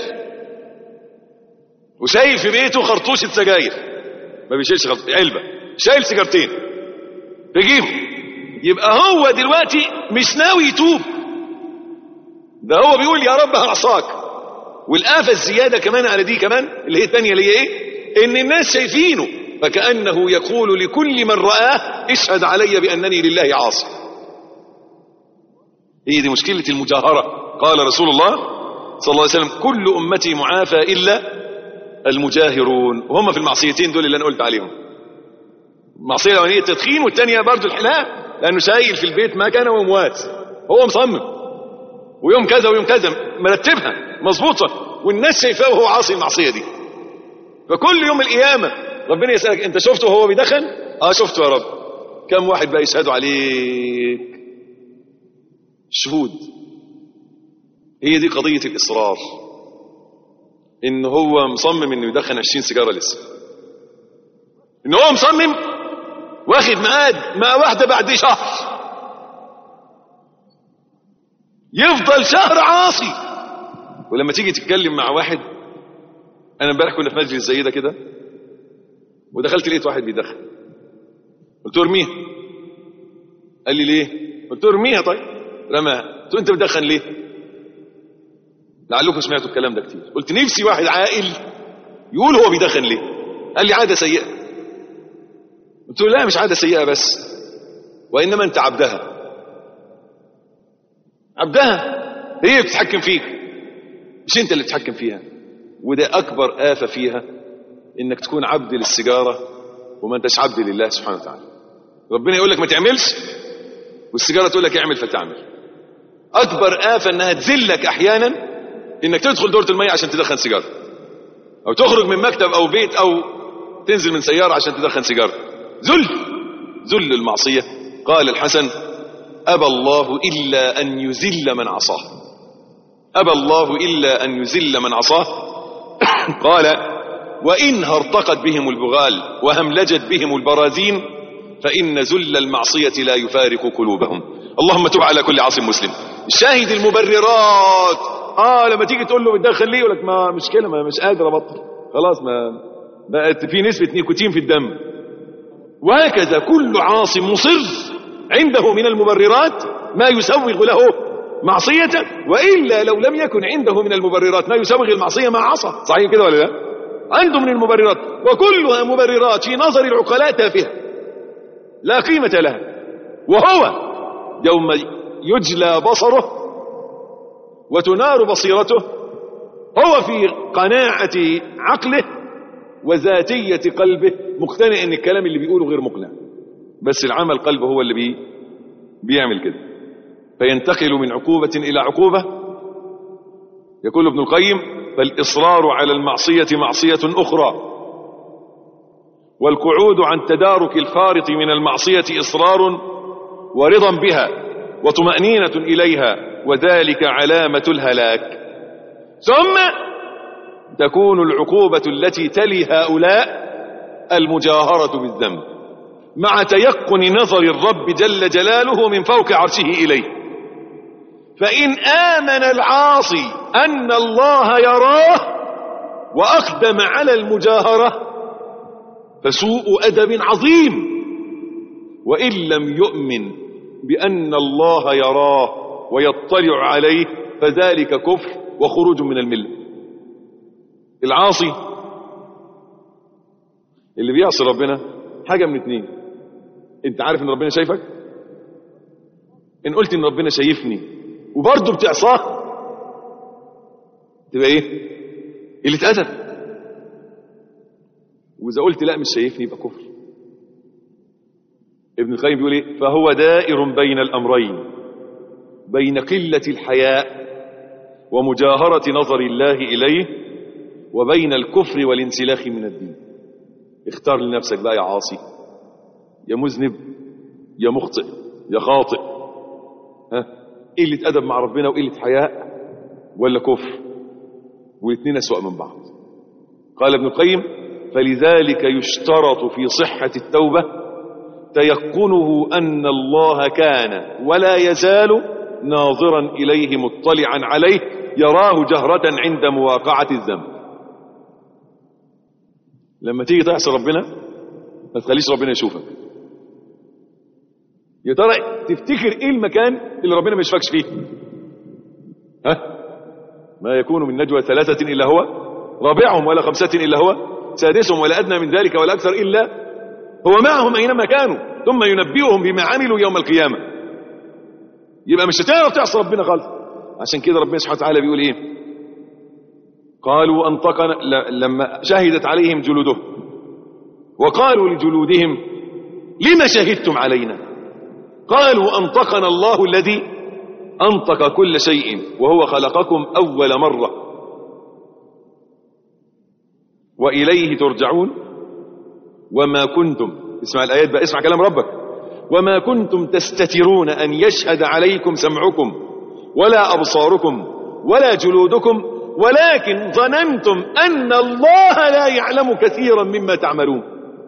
وشايل في بيته خرطوشة سجاير ما بيشيلش خرطوشة علبة شايل سيجارتين في جيبه يبقى هو دلوقتي مش ناوي يتوب ده هو بيقول يا رب هعصاك والآفة الزيادة كمان على دي كمان اللي هي الثانية اللي هي ايه ان الناس شايفينه فكأنه يقول لكل من رآه اشهد علي بأنني لله عاصي هي دي مشكلة المجاهرة قال رسول الله صلى الله عليه وسلم كل أمتي معافى إلا المجاهرون وهم في المعصيتين دول اللي أنا قلت عليهم المعصية الأولانية التدخين والثانية برضه الحلاق لأنه شايل في البيت ما كان وموات هو مصمم ويوم كذا ويوم كذا مرتبها مظبوطة والناس شايفاه وهو عاصي المعصية دي فكل يوم القيامة ربنا يسألك انت شفته وهو بيدخن اه شفته يا رب كم واحد بقى يشهدوا عليك شهود هي دي قضية الإصرار إن هو مصمم إنه يدخن 20 سيجارة لسه إن هو مصمم واخد ميعاد مع واحدة بعد شهر يفضل شهر عاصي ولما تيجي تتكلم مع واحد أنا امبارح كنا في مجلس زي ده كده ودخلت لقيت واحد بيدخن قلت له ارميها قال لي ليه قلت له ارميها طيب رماها قلت له انت بتدخن ليه لعلكم سمعتوا الكلام ده كتير قلت نفسي واحد عاقل يقول هو بيدخن ليه قال لي عاده سيئه قلت له لا مش عاده سيئه بس وانما انت عبدها عبدها هي بتتحكم فيك مش انت اللي بتتحكم فيها وده اكبر آفة فيها انك تكون عبد للسيجارة وما انتش عبد لله سبحانه وتعالى ربنا يقول لك ما تعملش والسيجارة تقول لك اعمل فتعمل اكبر آفة انها تذلك احيانا انك تدخل دورة المية عشان تدخن سيجارة او تخرج من مكتب او بيت او تنزل من سيارة عشان تدخن سيجارة ذل ذل المعصية قال الحسن أبى الله إلا أن يذل من عصاه أبى الله إلا أن يذل من عصاه قال وإن هرطقت بهم البغال وهملجت بهم البراذين فإن ذل المعصية لا يفارق قلوبهم اللهم تب على كل عاصم مسلم الشاهد المبررات اه لما تيجي تقول له بتدخل ليه يقول لك ما مشكله ما مش قادر ابطل خلاص ما بقت في نسبه نيكوتين في الدم وهكذا كل عاصم مصر عنده من المبررات ما يسوغ له معصيته وإلا لو لم يكن عنده من المبررات ما يسوغ المعصية ما عصى صحيح كده ولا لا عنده من المبررات وكلها مبررات في نظر العقلاء تافهة لا قيمة لها وهو يوم يجلى بصره وتنار بصيرته هو في قناعة عقله وذاتية قلبه مقتنع ان الكلام اللي بيقوله غير مقنع بس العمل قلبه هو اللي بي بيعمل كده فينتقل من عقوبة إلى عقوبة يقول ابن القيم فالإصرار على المعصية معصية أخرى والقعود عن تدارك الفارط من المعصية إصرار ورضا بها وطمأنينة إليها وذلك علامة الهلاك ثم تكون العقوبة التي تلي هؤلاء المجاهرة بالذنب مع تيقن نظر الرب جل جلاله من فوق عرشه إليه فإن آمن العاصي أن الله يراه وأقدم على المجاهرة فسوء أدب عظيم وإن لم يؤمن بأن الله يراه ويطلع عليه فذلك كفر وخروج من الملة العاصي اللي بيعصي ربنا حاجة من اتنين انت عارف ان ربنا شايفك ان قلت ان ربنا شايفني وبرضه بتعصاه تبقى ايه اللي اتأدب واذا قلت لا مش شايفني يبقى كفر ابن القيم بيقول ايه فهو دائر بين الامرين بين قلة الحياء ومجاهرة نظر الله إليه وبين الكفر والانسلاخ من الدين اختار لنفسك بقى يا عاصي يا مذنب يا مخطئ يا خاطئ ها قلة أدب مع ربنا وقلة حياء ولا كفر والاثنين أسوأ من بعض قال ابن القيم فلذلك يشترط في صحة التوبة تيقنه أن الله كان ولا يزال ناظرا إليه مطلعا عليه يراه جهرة عند مواقعة الذنب لما تيجي تعصي ربنا ما تخليش ربنا يشوفك يا ترى تفتكر ايه المكان اللي ربنا ما يشوفكش فيه ها ما يكون من نجوى ثلاثة إلا هو رابعهم ولا خمسة إلا هو سادسهم ولا أدنى من ذلك ولا أكثر إلا هو معهم أينما كانوا ثم ينبئهم بما عملوا يوم القيامة يبقى مش هتعرف تعصي ربنا خالص عشان كده ربنا سبحانه وتعالى بيقول ايه قالوا انطقنا لما شهدت عليهم جلودهم وقالوا لجلودهم لما شهدتم علينا قالوا انطقنا الله الذي انطق كل شيء وهو خلقكم اول مره واليه ترجعون وما كنتم اسمع الايات بقى اسمع كلام ربك وما كنتم تستترون أن يشهد عليكم سمعكم ولا أبصاركم ولا جلودكم ولكن ظننتم أن الله لا يعلم كثيرا مما تعملون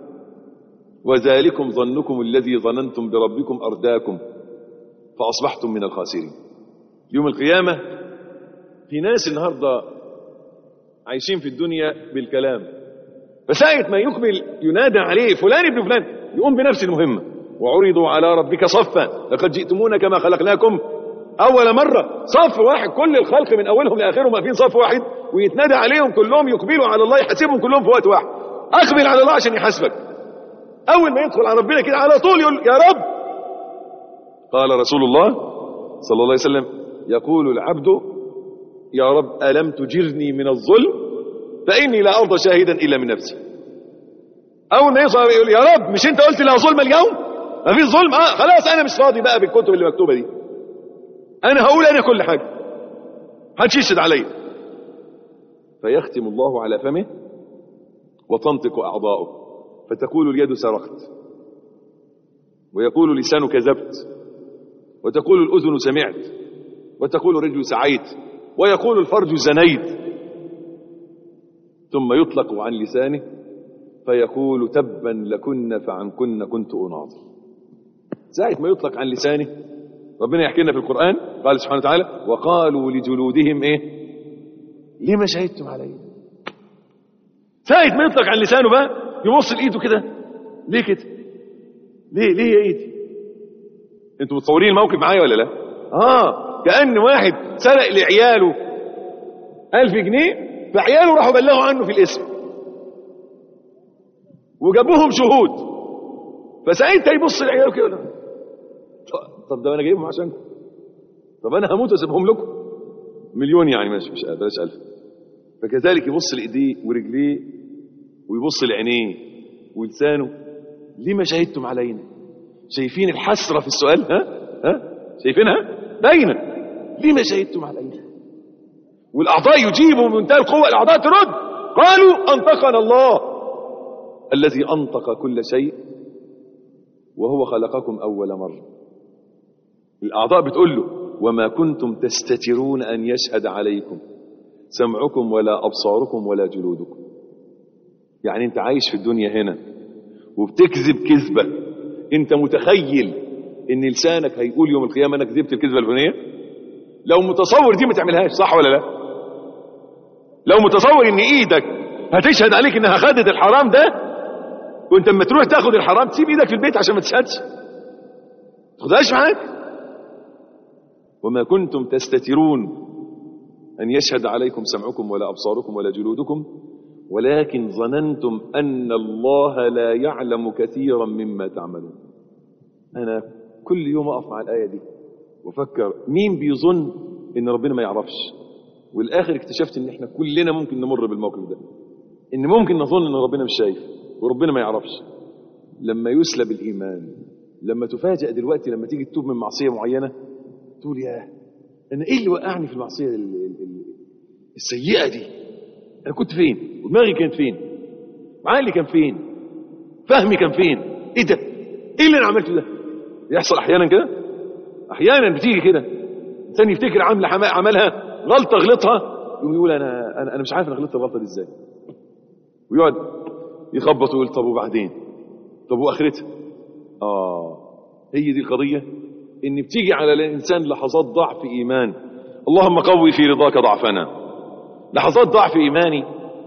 وذلكم ظنكم الذي ظننتم بربكم أرداكم فأصبحتم من الخاسرين يوم القيامة في ناس النهاردة عايشين في الدنيا بالكلام فساعة ما يقبل ينادى عليه فلان ابن فلان يقوم بنفس المهمة وعرضوا على ربك صفا لقد جئتمونا كما خلقناكم أول مرة صف واحد كل الخلق من أولهم لآخرهم واقفين صف واحد ويتنادى عليهم كلهم يقبلوا على الله يحاسبهم كلهم في وقت واحد أقبل على الله عشان يحاسبك أول ما يدخل على ربنا كده على طول يقول يا رب قال رسول الله صلى الله عليه وسلم يقول العبد يا رب ألم تجرني من الظلم فإني لا أرضى شاهدا إلا من نفسي أول ما يوصل يقول يا رب مش أنت قلت لا ظلم اليوم ما فيش ظلم اه خلاص انا مش فاضي بقى بالكتب اللي مكتوبه دي انا هقول انا كل حاجه محدش يشهد عليا فيختم الله على فمه وتنطق اعضاؤه فتقول اليد سرقت ويقول لسان كذبت وتقول الاذن سمعت وتقول الرجل سعيت ويقول الفرج زنيت ثم يطلق عن لسانه فيقول تبا لكن فعنكن كنت اناظر ساعة ما يطلق عن لسانه ربنا يحكي لنا في القرآن قال سبحانه وتعالى وقالوا لجلودهم ايه لما شهدتم علينا ساعة ما يطلق عن لسانه بقى يبص لايده كده ليه كده ليه ليه يا ايدي انتوا متصورين الموقف معايا ولا لا اه كأن واحد سرق لعياله ألف جنيه فعياله راحوا بلغوا عنه في الاسم وجابوهم شهود فساعتها يبص لعياله كده طب ده انا جايبهم عشانكم طب انا هموت واسيبهم لكم مليون يعني ماشي مش بلاش ألف فكذلك يبص لايديه ورجليه ويبص لعينيه ولسانه لما شهدتم علينا شايفين الحسرة في السؤال ها ها شايفينها باينة لما شهدتم علينا والأعضاء يجيبوا بمنتهى القوة الأعضاء ترد قالوا أنطقنا الله الذي أنطق كل شيء وهو خلقكم أول مرة الأعضاء بتقول له وما كنتم تستترون أن يشهد عليكم سمعكم ولا أبصاركم ولا جلودكم يعني أنت عايش في الدنيا هنا وبتكذب كذبة أنت متخيل أن لسانك هيقول يوم القيامة أنا كذبت الكذبة الفلانية لو متصور دي ما تعملهاش صح ولا لا لو متصور أن إيدك هتشهد عليك أنها خدت الحرام ده وانت لما تروح تاخد الحرام تسيب ايدك في البيت عشان ما تشهدش تاخدهاش معاك وما كنتم تستترون أن يشهد عليكم سمعكم ولا أبصاركم ولا جلودكم ولكن ظننتم أن الله لا يعلم كثيرا مما تعملون أنا كل يوم أقف مع الآية دي وفكر مين بيظن إن ربنا ما يعرفش والآخر اكتشفت إن إحنا كلنا ممكن نمر بالموقف ده إن ممكن نظن إن ربنا مش شايف وربنا ما يعرفش لما يسلب الإيمان لما تفاجأ دلوقتي لما تيجي تتوب من معصية معينة تقول يا أنا إيه اللي وقعني في المعصية ال- ال- ال- السيئة دي أنا كنت فين ودماغي كانت فين وعقلي كان فين فهمي كان فين إيه ده إيه اللي أنا عملته ده يحصل أحيانا كده أحيانا بتيجي كده إنسان يفتكر عمل عملها غلطة غلطها يقوم يقول أنا أنا أنا مش عارف أنا غلطت الغلطة دي إزاي ويقعد يخبط ويقول طب وبعدين طب واخرتها اه هي دي القضيه ان بتيجي على الانسان لحظات ضعف ايمان اللهم قوي في رضاك ضعفنا لحظات ضعف ايماني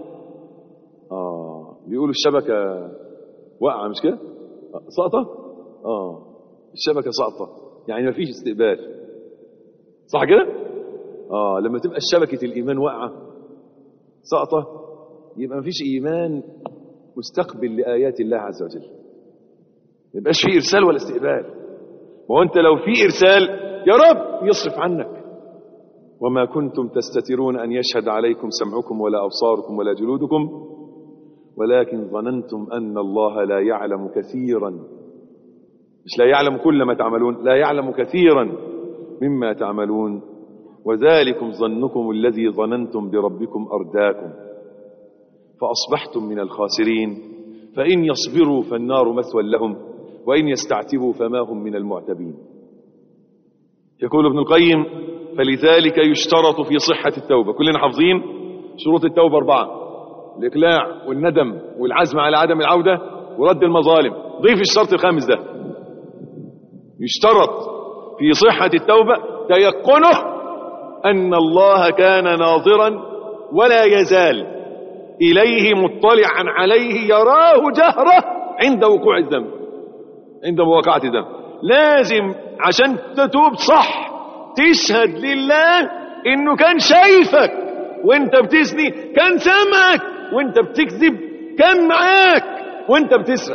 اه بيقولوا الشبكه واقعه مش كده آه، ساقطه اه الشبكه ساقطه يعني ما فيش استقبال صح كده اه لما تبقى شبكه الايمان واقعه ساقطه يبقى ما فيش ايمان مستقبل لايات الله عز وجل ما يبقاش في ارسال ولا استقبال وانت لو في ارسال يا رب يصرف عنك وما كنتم تستترون ان يشهد عليكم سمعكم ولا ابصاركم ولا جلودكم ولكن ظننتم ان الله لا يعلم كثيرا مش لا يعلم كل ما تعملون لا يعلم كثيرا مما تعملون وذلكم ظنكم الذي ظننتم بربكم ارداكم فاصبحتم من الخاسرين فان يصبروا فالنار مثوى لهم وان يستعتبوا فما هم من المعتبين يقول ابن القيم فلذلك يشترط في صحة التوبة كلنا حافظين شروط التوبة أربعة الإقلاع والندم والعزم على عدم العودة ورد المظالم ضيف الشرط الخامس ده يشترط في صحة التوبة تيقنه أن الله كان ناظرا ولا يزال إليه مطلعا عليه يراه جهرة عند وقوع الذنب عند مواقعة الذنب لازم عشان تتوب صح تشهد لله انه كان شايفك وانت بتزني كان سامعك وانت بتكذب كان معاك وانت بتسرق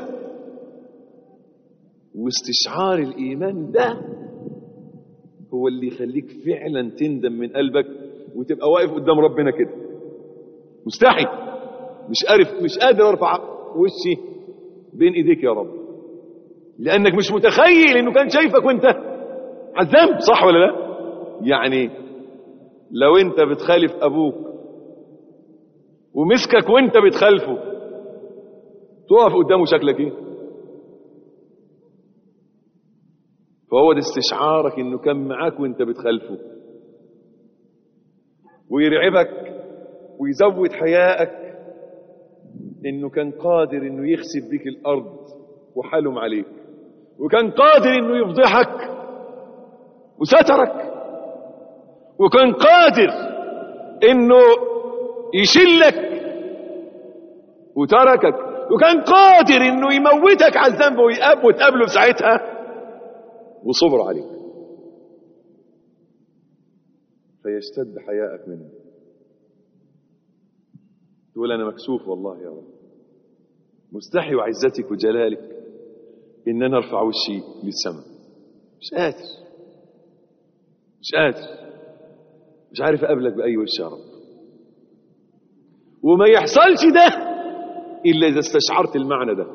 واستشعار الايمان ده هو اللي يخليك فعلا تندم من قلبك وتبقى واقف قدام ربنا كده مستحي مش عارف مش قادر ارفع وشي بين ايديك يا رب لانك مش متخيل انه كان شايفك وانت على الذنب صح ولا لا يعني لو انت بتخالف ابوك ومسكك وانت بتخالفه تقف قدامه شكلك ايه فهو ده استشعارك انه كان معاك وانت بتخالفه ويرعبك ويزود حيائك انه كان قادر انه يخسف بيك الارض وحلم عليك وكان قادر انه يفضحك وسترك وكان قادر انه يشلك وتركك وكان قادر انه يموتك على الذنب ويقاب وتقابله في ساعتها وصبر عليك فيشتد حياءك منه تقول انا مكسوف والله يا رب مستحي وعزتك وجلالك ان انا ارفع وشي للسماء مش قادر مش قادر مش عارف اقابلك باي وش يا رب وما يحصلش ده الا اذا استشعرت المعنى ده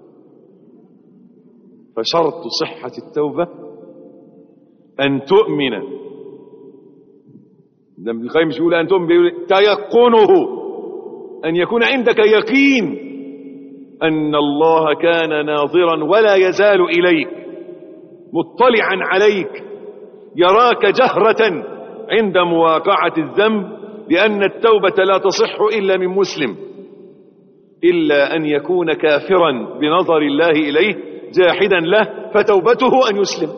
فشرط صحة التوبة أن تؤمن ده ابن القيم مش بيقول أن تؤمن بيقول تيقنه أن يكون عندك يقين أن الله كان ناظرا ولا يزال إليك مطلعا عليك يراك جهرة عند مواقعة الذنب لأن التوبة لا تصح إلا من مسلم إلا أن يكون كافرا بنظر الله إليه جاحدا له فتوبته أن يسلم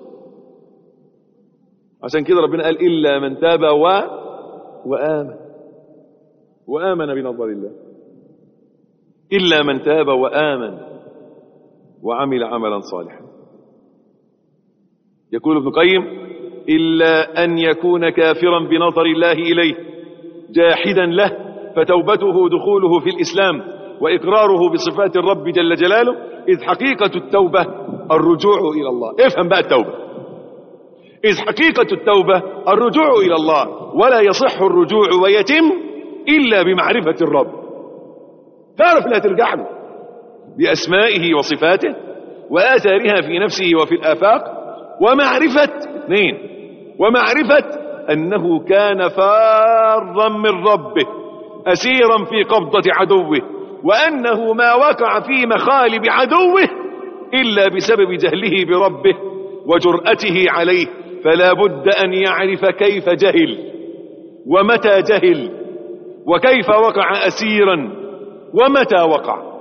عشان كده ربنا قال إلا من تاب و... وآمن وآمن بنظر الله إلا من تاب وآمن وعمل عملا صالحا يقول ابن القيم إلا أن يكون كافرا بنظر الله إليه جاحدا له فتوبته دخوله في الإسلام وإقراره بصفات الرب جل جلاله إذ حقيقة التوبة الرجوع إلى الله افهم بقى التوبة إذ حقيقة التوبة الرجوع إلى الله ولا يصح الرجوع ويتم إلا بمعرفة الرب تعرف لا ترجع له بأسمائه وصفاته وآثارها في نفسه وفي الآفاق ومعرفة اثنين ومعرفة أنه كان فارا من ربه أسيرا في قبضة عدوه وأنه ما وقع في مخالب عدوه إلا بسبب جهله بربه وجرأته عليه فلا بد أن يعرف كيف جهل ومتى جهل وكيف وقع أسيرا ومتى وقع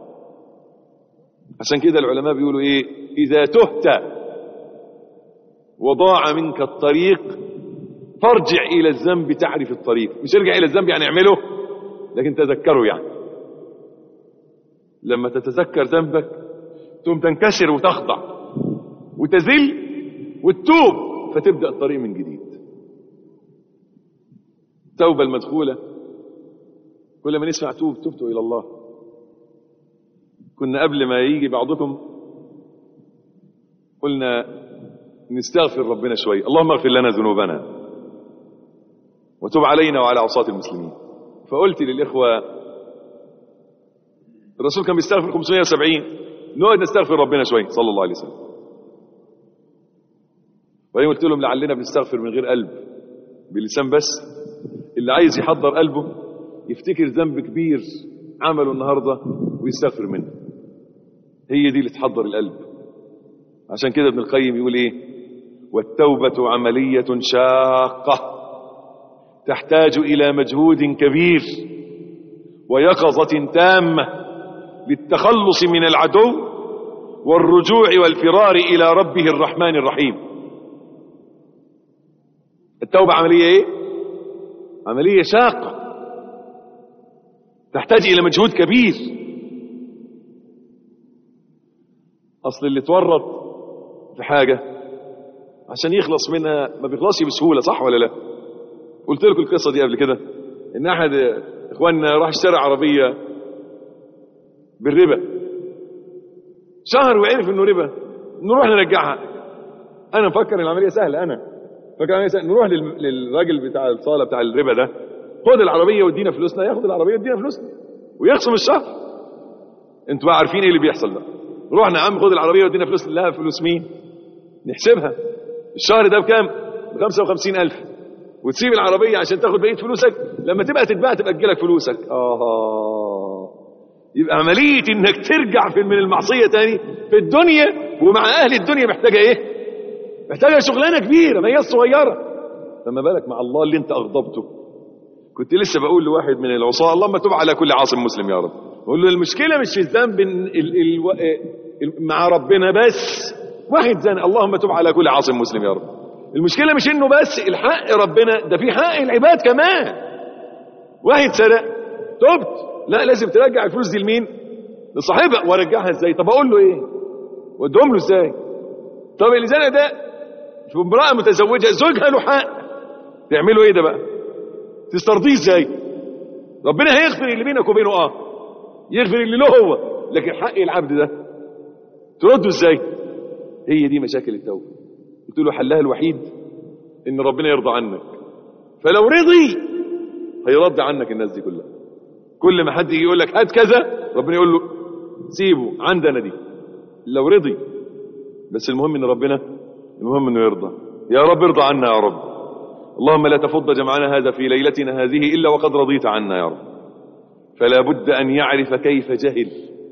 عشان كده العلماء بيقولوا ايه اذا تهت وضاع منك الطريق فارجع الى الذنب تعرف الطريق مش ارجع الى الذنب يعني اعمله لكن تذكره يعني لما تتذكر ذنبك تقوم تنكسر وتخضع وتذل وتتوب فتبدا الطريق من جديد التوبه المدخوله كل ما نسمع توب تبت الى الله كنا قبل ما يجي بعضكم قلنا نستغفر ربنا شوي اللهم اغفر لنا ذنوبنا وتب علينا وعلى عصاة المسلمين فقلت للإخوة الرسول كان بيستغفر 570 نقعد نستغفر ربنا شوي صلى الله عليه وسلم وبعدين قلت لهم لعلنا بنستغفر من غير قلب باللسان بس اللي عايز يحضر قلبه يفتكر ذنب كبير عمله النهارده ويستغفر منه هي دي اللي تحضر القلب عشان كده ابن القيم يقول ايه والتوبة عملية شاقة تحتاج إلى مجهود كبير ويقظة تامة للتخلص من العدو والرجوع والفرار إلى ربه الرحمن الرحيم التوبة عملية ايه عملية شاقة تحتاج إلى مجهود كبير أصل اللي تورط في حاجة عشان يخلص منها ما بيخلصش بسهولة صح ولا لا قلت لكم القصة دي قبل كده إن أحد إخواننا راح اشترى عربية بالربا شهر وعرف إنه ربا نروح نرجعها أنا مفكر إن العملية سهلة أنا فكر العملية سهلة نروح لل- للراجل بتاع الصالة بتاع الربا ده خد العربية وادينا فلوسنا ياخد العربية وادينا فلوسنا ويخصم الشهر انتوا بقى عارفين ايه اللي بيحصل ده رحنا يا عم خد العربية وادينا فلوس لها فلوس مين نحسبها الشهر ده بكام ب 55000 وتسيب العربية عشان تاخد بقية فلوسك لما تبقى تتباع تبقى تجيلك فلوسك اه يبقى عملية انك ترجع في من المعصية تاني في الدنيا ومع اهل الدنيا محتاجة ايه محتاجة شغلانة كبيرة ما هي صغيرة فما بالك مع الله اللي انت اغضبته كنت لسه بقول لواحد من العصاة اللهم تب على كل عاصم مسلم يا رب بقول له المشكلة مش في الذنب ال ال ال ال مع ربنا بس واحد زن اللهم تب على كل عاصم مسلم يا رب المشكلة مش انه بس الحق ربنا ده في حق العباد كمان واحد سرق تبت لا لازم ترجع الفلوس دي لمين لصاحبها وارجعها ازاي طب اقول له ايه وادهم له ازاي طب اللي زنق ده شوف امرأة متزوجة زوجها له حق تعملوا ايه ده بقى تسترضيه ازاي ربنا هيغفر اللي بينك وبينه اه يغفر اللي له هو لكن حق العبد ده ترده ازاي هي دي مشاكل التوبه قلت له حلها الوحيد ان ربنا يرضى عنك فلو رضي هيرد عنك الناس دي كلها كل ما حد يجي يقول لك هات كذا ربنا يقول له سيبه عندنا دي لو رضي بس المهم ان ربنا المهم انه يرضى يا رب ارضى عنا يا رب اللهم لا تفض جمعنا هذا في ليلتنا هذه إلا وقد رضيت عنا يا رب فلا بد أن يعرف كيف جهل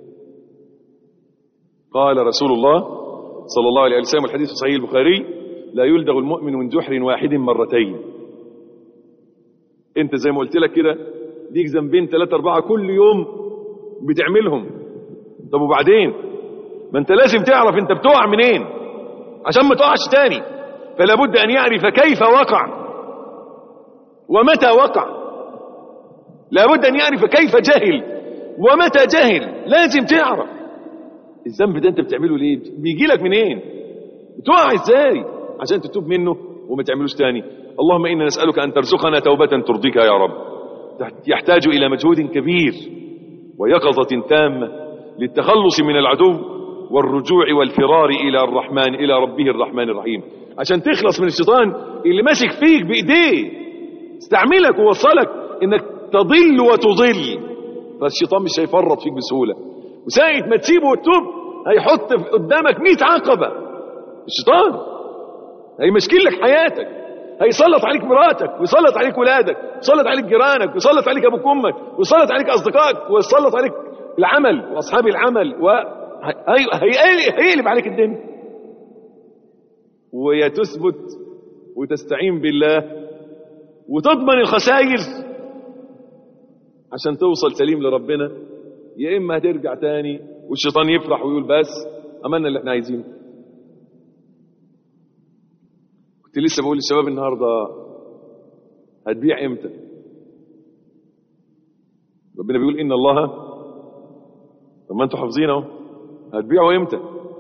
قال رسول الله صلى الله عليه وسلم الحديث في صحيح البخاري لا يلدغ المؤمن من جحر واحد مرتين انت زي ما قلت لك كده ليك ذنبين ثلاثة أربعة كل يوم بتعملهم طب وبعدين ما انت لازم تعرف انت بتقع منين عشان ما تقعش تاني فلا بد أن يعرف كيف وقع ومتى وقع لابد أن يعرف كيف جهل ومتى جهل لازم تعرف الذنب ده انت بتعمله ليه بيجي لك منين بتقع ازاي عشان تتوب منه وما تعملوش تاني اللهم إنا نسألك أن ترزقنا توبة ترضيك يا رب يحتاج إلى مجهود كبير ويقظة تامة للتخلص من العدو والرجوع والفرار إلى الرحمن إلى ربه الرحمن الرحيم عشان تخلص من الشيطان اللي ماسك فيك بإيديه استعملك ووصلك إنك تضل وتضل فالشيطان مش هيفرط فيك بسهولة وساعة ما تسيبه وتتوب هيحط قدامك 100 عقبة الشيطان هيمشكل لك حياتك هيسلط عليك مراتك ويسلط عليك ولادك ويسلط عليك جيرانك ويسلط عليك ابوك وامك ويسلط عليك اصدقائك ويسلط عليك العمل واصحاب العمل و هيقلب عليك الدنيا ويا تثبت وتستعين بالله وتضمن الخسائر عشان توصل سليم لربنا يا اما هترجع تاني والشيطان يفرح ويقول بس عملنا اللي احنا عايزينه كنت لسه بقول للشباب النهارده هتبيع امتى ربنا بيقول ان الله طب ما انتوا حافظين اهو هتبيعوا امتى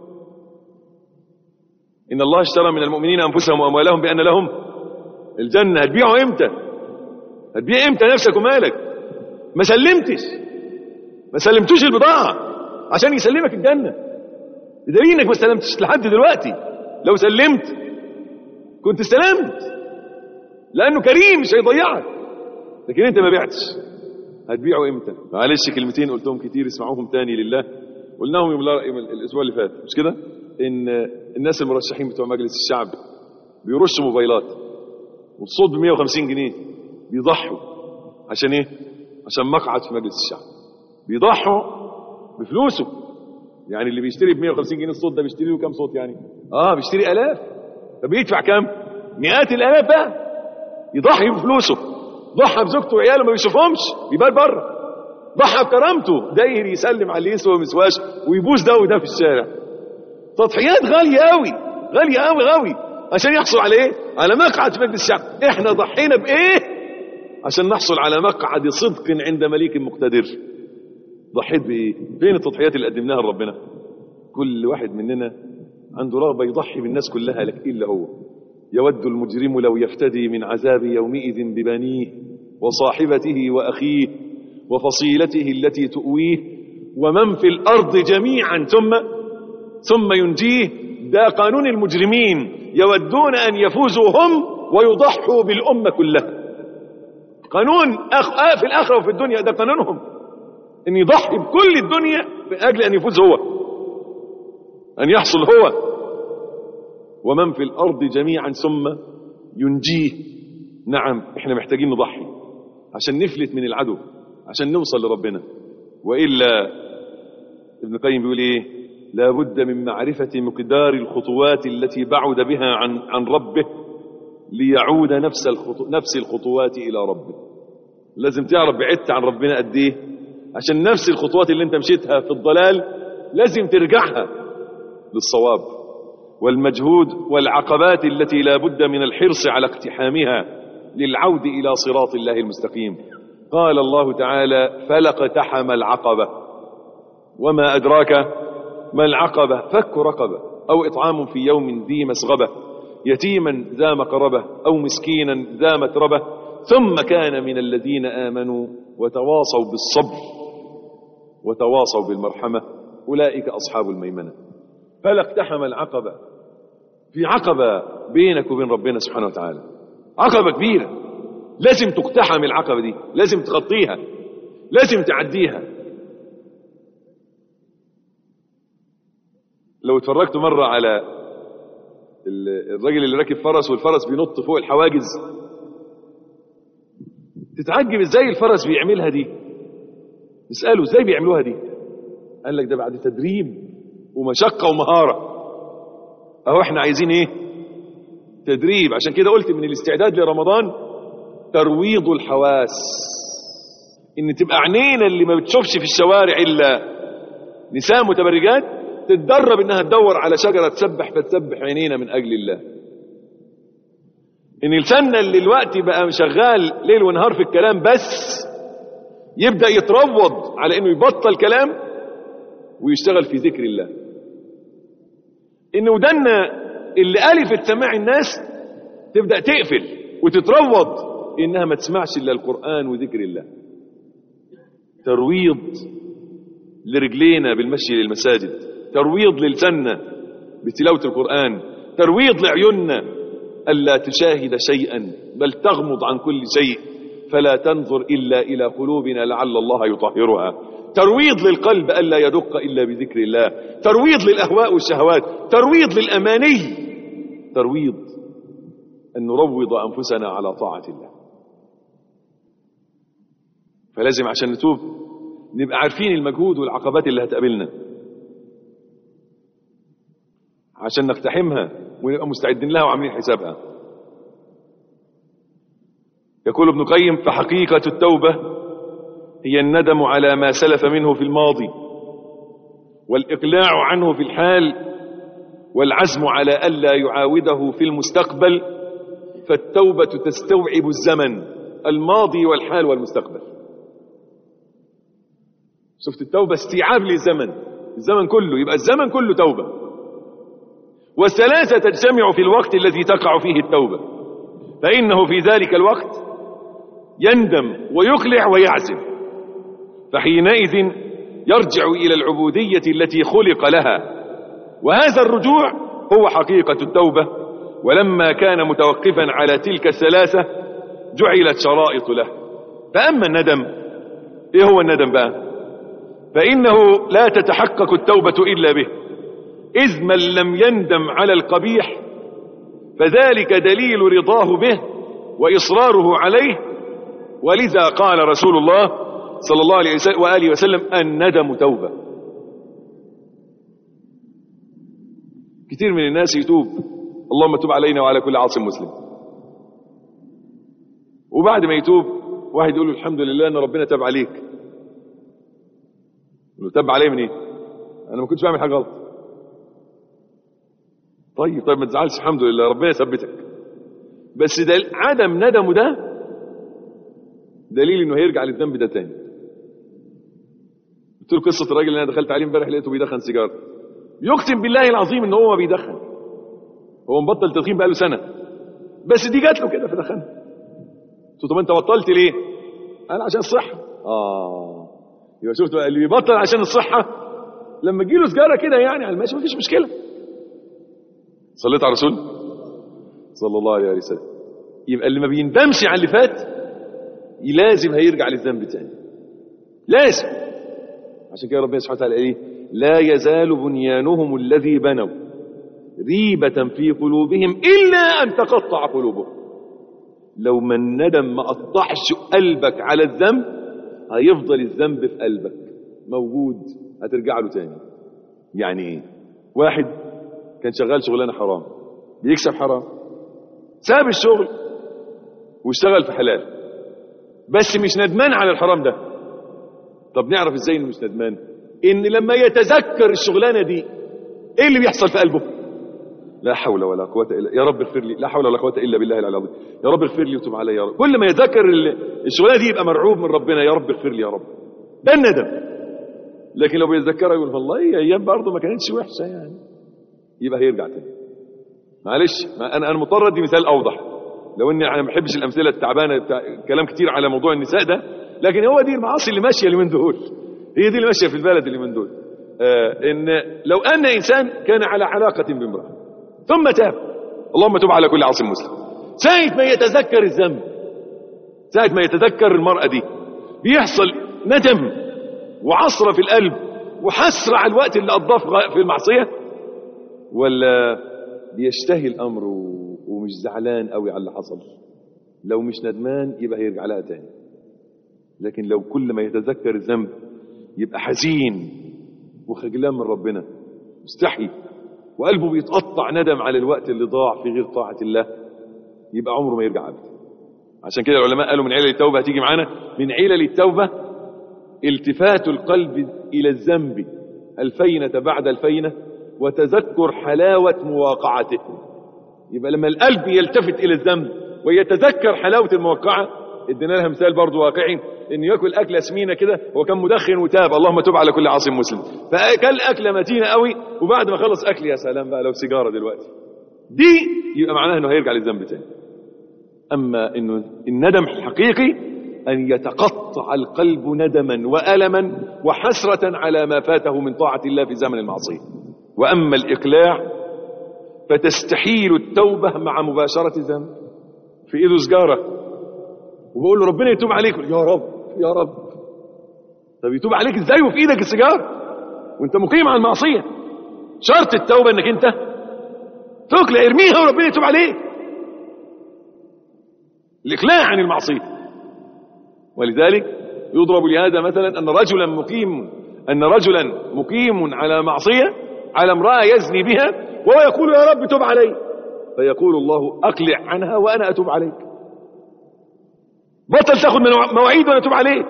ان الله اشترى من المؤمنين انفسهم واموالهم بان لهم الجنه هتبيعوا امتى هتبيع امتى نفسك ومالك ما سلمتش ما سلمتوش البضاعه عشان يسلمك الجنه بدليل انك ما سلمتش لحد دلوقتي لو سلمت كنت استلمت لانه كريم مش هيضيعك لكن انت ما بعتش هتبيعه امتى معلش كلمتين قلتهم كتير اسمعوهم تاني لله قلناهم يوم الاسبوع اللي فات مش كده ان الناس المرشحين بتوع مجلس الشعب بيرشوا موبايلات والصوت ب 150 جنيه بيضحوا عشان ايه عشان مقعد في مجلس الشعب بيضحوا بفلوسه يعني اللي بيشتري ب 150 جنيه الصوت ده بيشتري له كام صوت يعني اه بيشتري الاف فبيدفع كام مئات الالاف بقى يضحي بفلوسه ضحى بزوجته وعياله ما بيشوفهمش بيبات بره ضحى بكرامته داير يسلم على اللي يسوى مسواش ويبوس ده وده في الشارع تضحيات غاليه قوي غاليه قوي قوي عشان يحصل على ايه على مقعد في مجلس الشعب احنا ضحينا بايه عشان نحصل على مقعد صدق عند مليك مقتدر ضحيت بايه فين التضحيات اللي قدمناها لربنا كل واحد مننا عنده رغبه يضحي بالناس كلها لك الا هو يود المجرم لو يفتدي من عذاب يومئذ ببنيه وصاحبته واخيه وفصيلته التي تؤويه ومن في الارض جميعا ثم ثم ينجيه ده قانون المجرمين يودون ان يفوزوا هم ويضحوا بالامه كلها قانون أخ... آه في الاخره وفي الدنيا ده قانونهم ان يضحي بكل الدنيا من اجل ان يفوز هو ان يحصل هو ومن في الارض جميعا ثم ينجيه نعم احنا محتاجين نضحي عشان نفلت من العدو عشان نوصل لربنا والا ابن القيم بيقول ايه لا بد من معرفة مقدار الخطوات التي بعد بها عن عن ربه ليعود نفس الخطو نفس الخطوات الى ربه لازم تعرف بعدت عن ربنا قد ايه عشان نفس الخطوات اللي انت مشيتها في الضلال لازم ترجعها للصواب والمجهود والعقبات التي لا بد من الحرص على اقتحامها للعود الى صراط الله المستقيم قال الله تعالى فلقتحم العقبه وما ادراك ما العقبه فك رقبه او اطعام في يوم ذي مسغبه يتيما ذا مقربه او مسكينا ذا متربه ثم كان من الذين امنوا وتواصوا بالصبر وتواصوا بالمرحمه اولئك اصحاب الميمنه فلا اقتحم العقبه في عقبه بينك وبين ربنا سبحانه وتعالى عقبه كبيره لازم تقتحم العقبه دي لازم تخطيها لازم تعديها لو اتفرجت مره على الراجل اللي راكب فرس والفرس بينط فوق الحواجز تتعجب ازاي الفرس بيعملها دي اساله ازاي بيعملوها دي قال لك ده بعد تدريب ومشقه ومهاره اهو احنا عايزين ايه تدريب عشان كده قلت من الاستعداد لرمضان ترويض الحواس ان تبقى عينينا اللي ما بتشوفش في الشوارع الا نساء متبرجات تتدرب انها تدور على شجره تسبح فتسبح عينينا من اجل الله ان لساننا اللي الوقت بقى شغال ليل ونهار في الكلام بس يبدا يتروض على انه يبطل كلام ويشتغل في ذكر الله ان ودنا اللي ألفت سماع الناس تبدأ تقفل وتتروض إنها ما تسمعش إلا القرآن وذكر الله ترويض لرجلينا بالمشي للمساجد ترويض للسنة بتلاوة القرآن ترويض لعيوننا ألا تشاهد شيئا بل تغمض عن كل شيء فلا تنظر إلا إلى قلوبنا لعل الله يطهرها ترويض للقلب ألا يدق إلا بذكر الله ترويض للأهواء والشهوات ترويض للأماني ترويض أن نروض أنفسنا على طاعة الله فلازم عشان نتوب نبقى عارفين المجهود والعقبات اللي هتقابلنا عشان نقتحمها ونبقى مستعدين لها وعاملين حسابها يقول ابن قيم فحقيقة التوبة هي الندم على ما سلف منه في الماضي والإقلاع عنه في الحال والعزم على ألا يعاوده في المستقبل فالتوبة تستوعب الزمن الماضي والحال والمستقبل شفت التوبة استيعاب للزمن الزمن كله يبقى الزمن كله توبة والثلاثة تجتمع في الوقت الذي تقع فيه التوبة فإنه في ذلك الوقت يندم ويقلع ويعزم فحينئذ يرجع إلى العبودية التي خلق لها وهذا الرجوع هو حقيقة التوبة ولما كان متوقفا على تلك الثلاثة جعلت شرائط له فأما الندم إيه هو الندم بقى فإنه لا تتحقق التوبة إلا به إذ من لم يندم على القبيح فذلك دليل رضاه به وإصراره عليه ولذا قال رسول الله صلى الله عليه وسلم وآله وسلم الندم توبة كثير من الناس يتوب اللهم تب علينا وعلى كل عاصم مسلم وبعد ما يتوب واحد يقول له الحمد لله ان ربنا تاب عليك يقول له تاب عليه من ايه انا ما كنتش بعمل حاجه غلط طيب طيب ما تزعلش الحمد لله ربنا يثبتك بس ده عدم ندمه ده دليل انه هيرجع للذنب ده تاني قلت له قصه الراجل اللي انا دخلت عليه امبارح لقيته بيدخن سيجاره يقسم بالله العظيم ان هو ما بيدخن هو مبطل تدخين بقاله سنه بس دي جات له كده فدخنها قلت له طب انت بطلت ليه قال عشان الصحه اه يبقى شفت بقى اللي بيبطل عشان الصحه لما تجيله سجاره كده يعني على الماشي مفيش مشكله صليت على الرسول صلى الله عليه وسلم يبقى اللي ما بيندمش على اللي فات لازم هيرجع للذنب تاني لازم عشان كده ربنا سبحانه وتعالى ايه لا يزال بنيانهم الذي بنوا ريبة في قلوبهم إلا أن تقطع قلوبهم لو ما الندم ما قطعش قلبك على الذنب هيفضل الذنب في قلبك موجود هترجع له تاني يعني ايه واحد كان شغال شغلانه حرام بيكسب حرام ساب الشغل واشتغل في حلال بس مش ندمان على الحرام ده طب نعرف ازاي انه مش ندمان ان لما يتذكر الشغلانه دي ايه اللي بيحصل في قلبه لا حول ولا قوه الا يا رب اغفر لي لا حول ولا قوه الا بالله العلي العظيم يا رب اغفر لي وتب علي يا رب كل ما يتذكر الشغلانه دي يبقى مرعوب من ربنا يا رب اغفر لي يا رب ده الندم لكن لو بيتذكرها يقول والله ايام برضه ما كانتش وحشه يعني يبقى هيرجع تاني معلش ما انا انا مضطر ادي مثال اوضح لو اني انا ما بحبش الامثله التعبانه بتاع كلام كتير على موضوع النساء ده لكن هو دي المعاصي اللي ماشيه اليومين دول هي دي اللي ماشيه في البلد اليومين دول آه ان لو ان انسان كان على علاقه بامراه ثم تاب اللهم تب على كل عاصم مسلم ساعه ما يتذكر الذنب ساعه ما يتذكر المراه دي بيحصل ندم وعصره في القلب وحسره على الوقت اللي قضاه في المعصيه ولا بيشتهي الامر ومش زعلان قوي على اللي حصل لو مش ندمان يبقى هيرجع لها تاني لكن لو كل ما يتذكر الذنب يبقى حزين وخجلان من ربنا مستحي وقلبه بيتقطع ندم على الوقت اللي ضاع في غير طاعة الله يبقى عمره ما يرجع أبدا عشان كده العلماء قالوا من علل التوبة هتيجي معانا من علل التوبة التفات القلب إلى الذنب الفينة بعد الفينة وتذكر حلاوة مواقعته يبقى لما القلب يلتفت إلى الذنب ويتذكر حلاوة الموقعة ادينا لها مثال برضو واقعي انه ياكل اكله سمينه كده هو كان مدخن وتاب اللهم تب على كل عاصم مسلم فاكل اكله متينه قوي وبعد ما خلص اكل يا سلام بقى لو سيجاره دلوقتي دي يبقى معناها انه هيرجع للذنب تاني اما انه الندم الحقيقي ان يتقطع القلب ندما والما وحسره على ما فاته من طاعه الله في زمن المعصيه واما الاقلاع فتستحيل التوبه مع مباشره الذنب في ايده سجاره وبقول له ربنا يتوب عليك يا رب يا رب طب يتوب عليك ازاي وفي ايدك السيجاره وانت مقيم على المعصيه شرط التوبه انك انت تقلع ارميها وربنا يتوب عليك الاقلاع عن المعصيه ولذلك يضرب لهذا مثلا ان رجلا مقيم ان رجلا مقيم على معصيه على امراه يزني بها وهو يقول يا رب تب علي فيقول الله اقلع عنها وانا اتوب عليك بطل تاخد من مواعيد وانا اتوب عليك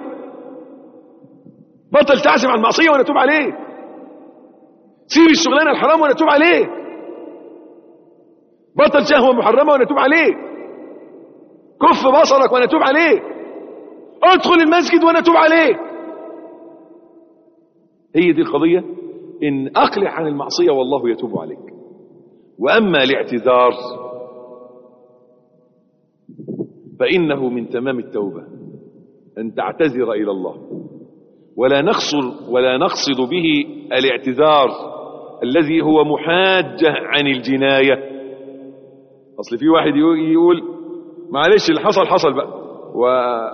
بطل تعزم على المعصيه وانا اتوب عليك سيب الشغلانه الحرام وانا اتوب عليك بطل شهوه محرمه وانا اتوب عليك كف بصرك وانا اتوب عليك ادخل المسجد وانا اتوب عليك هي دي القضيه ان اقلع عن المعصيه والله يتوب عليك واما الاعتذار فانه من تمام التوبه ان تعتذر الى الله ولا نقصد ولا نقصد به الاعتذار الذي هو محاجه عن الجنايه اصل في واحد يقول معلش اللي حصل حصل بقى و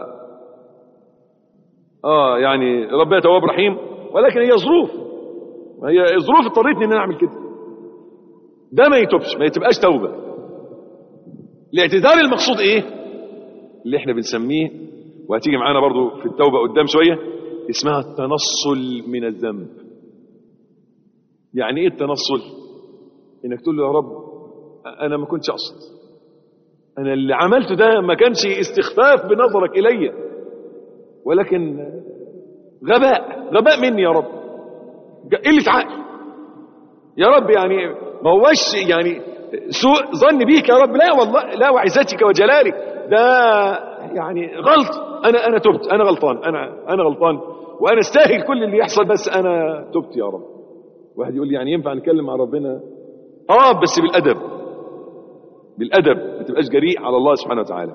اه يعني ربنا تواب رحيم ولكن هي ظروف هي ظروف اضطرتني ان انا اعمل كده ده ما يتوبش ما يتبقاش توبه الاعتذار المقصود ايه اللي احنا بنسميه وهتيجي معانا برضو في التوبه قدام شويه اسمها التنصل من الذنب يعني ايه التنصل انك تقول له يا رب انا ما كنتش اقصد انا اللي عملته ده ما كانش استخفاف بنظرك الي ولكن غباء غباء مني يا رب قله عقل يا رب يعني ما هوش يعني سوء ظن بيك يا رب لا والله لا وعزتك وجلالك ده يعني غلط انا انا تبت انا غلطان انا انا غلطان وانا استاهل كل اللي يحصل بس انا تبت يا رب واحد يقول لي يعني ينفع نتكلم مع ربنا اه بس بالادب بالادب ما تبقاش جريء على الله سبحانه وتعالى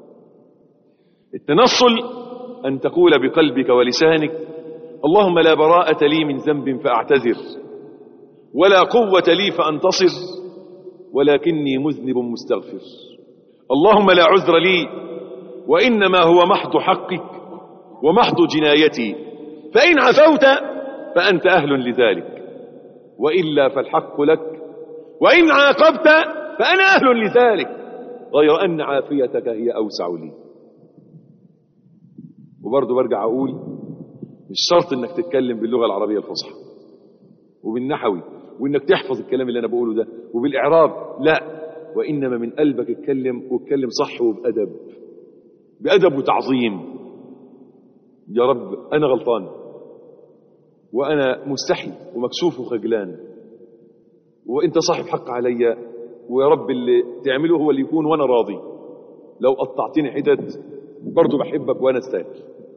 التنصل ان تقول بقلبك ولسانك اللهم لا براءة لي من ذنب فاعتذر ولا قوة لي فانتصر ولكني مذنب مستغفر اللهم لا عذر لي وانما هو محض حقك ومحض جنايتي فان عفوت فانت اهل لذلك والا فالحق لك وان عاقبت فانا اهل لذلك غير ان عافيتك هي اوسع لي وبرضه برجع اقول مش شرط انك تتكلم باللغه العربيه الفصحى وبالنحوي وانك تحفظ الكلام اللي انا بقوله ده وبالاعراب لا وانما من قلبك اتكلم واتكلم صح وبادب بادب وتعظيم يا رب انا غلطان وانا مستحي ومكسوف وخجلان وانت صاحب حق عليا ويا رب اللي تعمله هو اللي يكون وانا راضي لو قطعتني حتت برضه بحبك وانا استاهل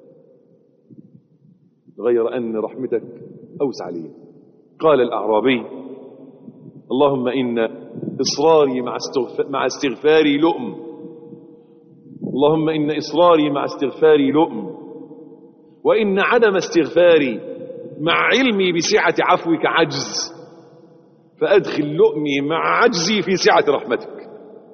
غير ان رحمتك اوسع لي قال الاعرابي اللهم ان اصراري مع استغف... مع استغفاري لؤم اللهم ان اصراري مع استغفاري لؤم وان عدم استغفاري مع علمي بسعه عفوك عجز فادخل لؤمي مع عجزي في سعه رحمتك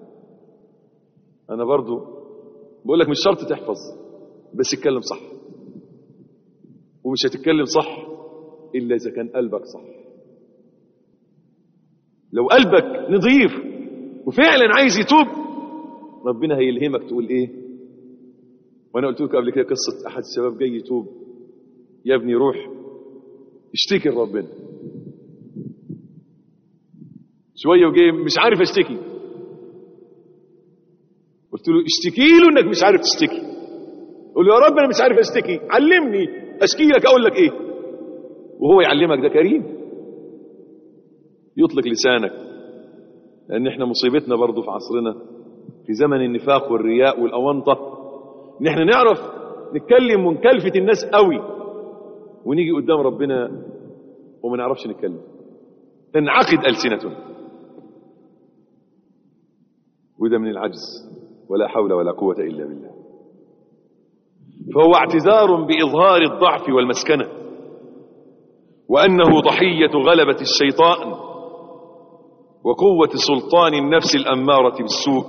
انا برضو بقول لك مش شرط تحفظ بس اتكلم صح ومش هتتكلم صح الا اذا كان قلبك صح لو قلبك نظيف وفعلا عايز يتوب ربنا هيلهمك تقول ايه وانا قلت لكم قبل كده قصه احد الشباب جاي يتوب يا ابني روح اشتكي لربنا شويه وجاي مش عارف اشتكي قلت له اشتكي له انك مش عارف تشتكي قول له يا رب انا مش عارف اشتكي علمني اشكي لك اقول لك ايه وهو يعلمك ده كريم يطلق لسانك لان احنا مصيبتنا برضه في عصرنا في زمن النفاق والرياء والاونطه ان احنا نعرف نتكلم ونكلفت الناس قوي ونيجي قدام ربنا وما نعرفش نتكلم تنعقد السنتنا وده من العجز ولا حول ولا قوة إلا بالله فهو اعتذار بإظهار الضعف والمسكنة وأنه ضحية غلبة الشيطان وقوة سلطان النفس الأمارة بالسوء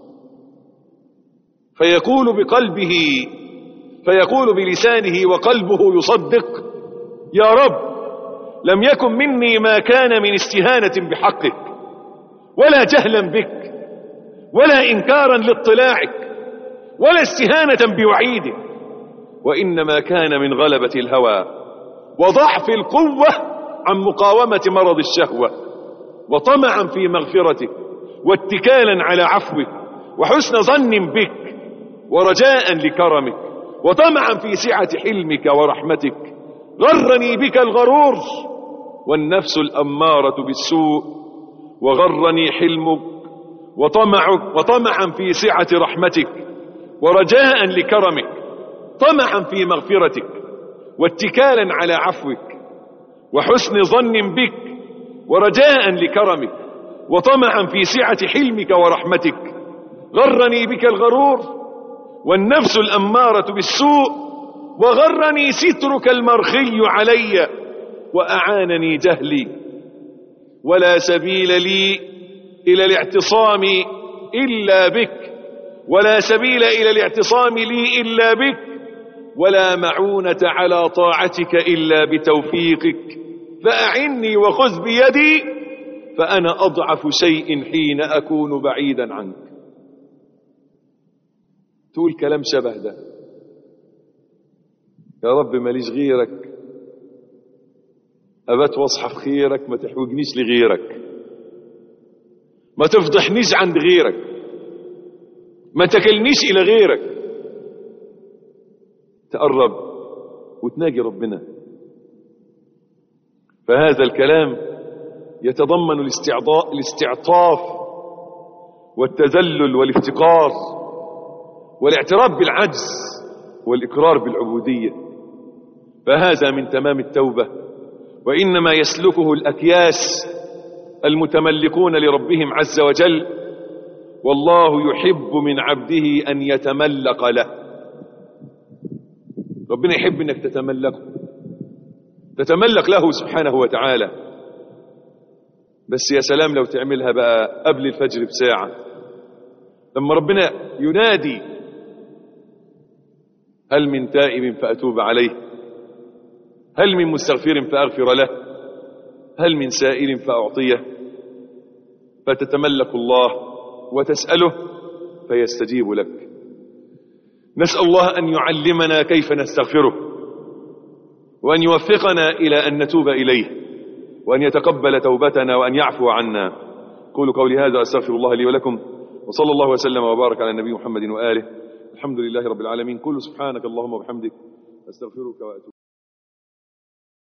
فيقول بقلبه فيقول بلسانه وقلبه يصدق يا رب لم يكن مني ما كان من استهانة بحقك ولا جهلا بك ولا إنكارا لاطلاعك ولا استهانة بوعيدك وإنما كان من غلبة الهوى وضعف القوة عن مقاومة مرض الشهوة وطمعا في مغفرتك واتكالا على عفوك وحسن ظن بك ورجاء لكرمك وطمعا في سعة حلمك ورحمتك غرني بك الغرور والنفس الأمارة بالسوء وغرني حلمك وطمعك وطمعا في سعة رحمتك ورجاء لكرمك طمعا في مغفرتك واتكالا على عفوك وحسن ظن بك ورجاء لكرمك وطمعا في سعة حلمك ورحمتك غرني بك الغرور والنفس الأمارة بالسوء وغرني سترك المرخي علي وأعانني جهلي ولا سبيل لي إلى الاعتصام إلا بك ولا سبيل إلى الاعتصام لي إلا بك ولا معونة على طاعتك إلا بتوفيقك فأعني وخذ بيدي فأنا أضعف شيء حين أكون بعيدا عنك تقول كلام شبه ده يا رب ماليش غيرك أبات واصحى في خيرك ما تحوجنيش لغيرك ما تفضحنيش عند غيرك ما تكلنيش إلى غيرك تقرب وتناجي ربنا فهذا الكلام يتضمن الاستعضاء الاستعطاف والتذلل والافتقار والاعتراف بالعجز والإقرار بالعبودية فهذا من تمام التوبة وإنما يسلكه الأكياس المتملكون لربهم عز وجل والله يحب من عبده أن يتملق له ربنا يحب أنك تتملكه تتملك له سبحانه وتعالى بس يا سلام لو تعملها بقى قبل الفجر بساعة لما ربنا ينادي هل من تائب فأتوب عليه هل من مستغفر فأغفر له هل من سائل فأعطيه فتتملك الله وتسأله فيستجيب لك نسأل الله أن يعلمنا كيف نستغفره وأن يوفقنا إلى أن نتوب إليه وأن يتقبل توبتنا وأن يعفو عنا قولوا قولي هذا أستغفر الله لي ولكم وصلى الله وسلم وبارك على النبي محمد وآله الحمد لله رب العالمين كل سبحانك اللهم وبحمدك أستغفرك وأتوب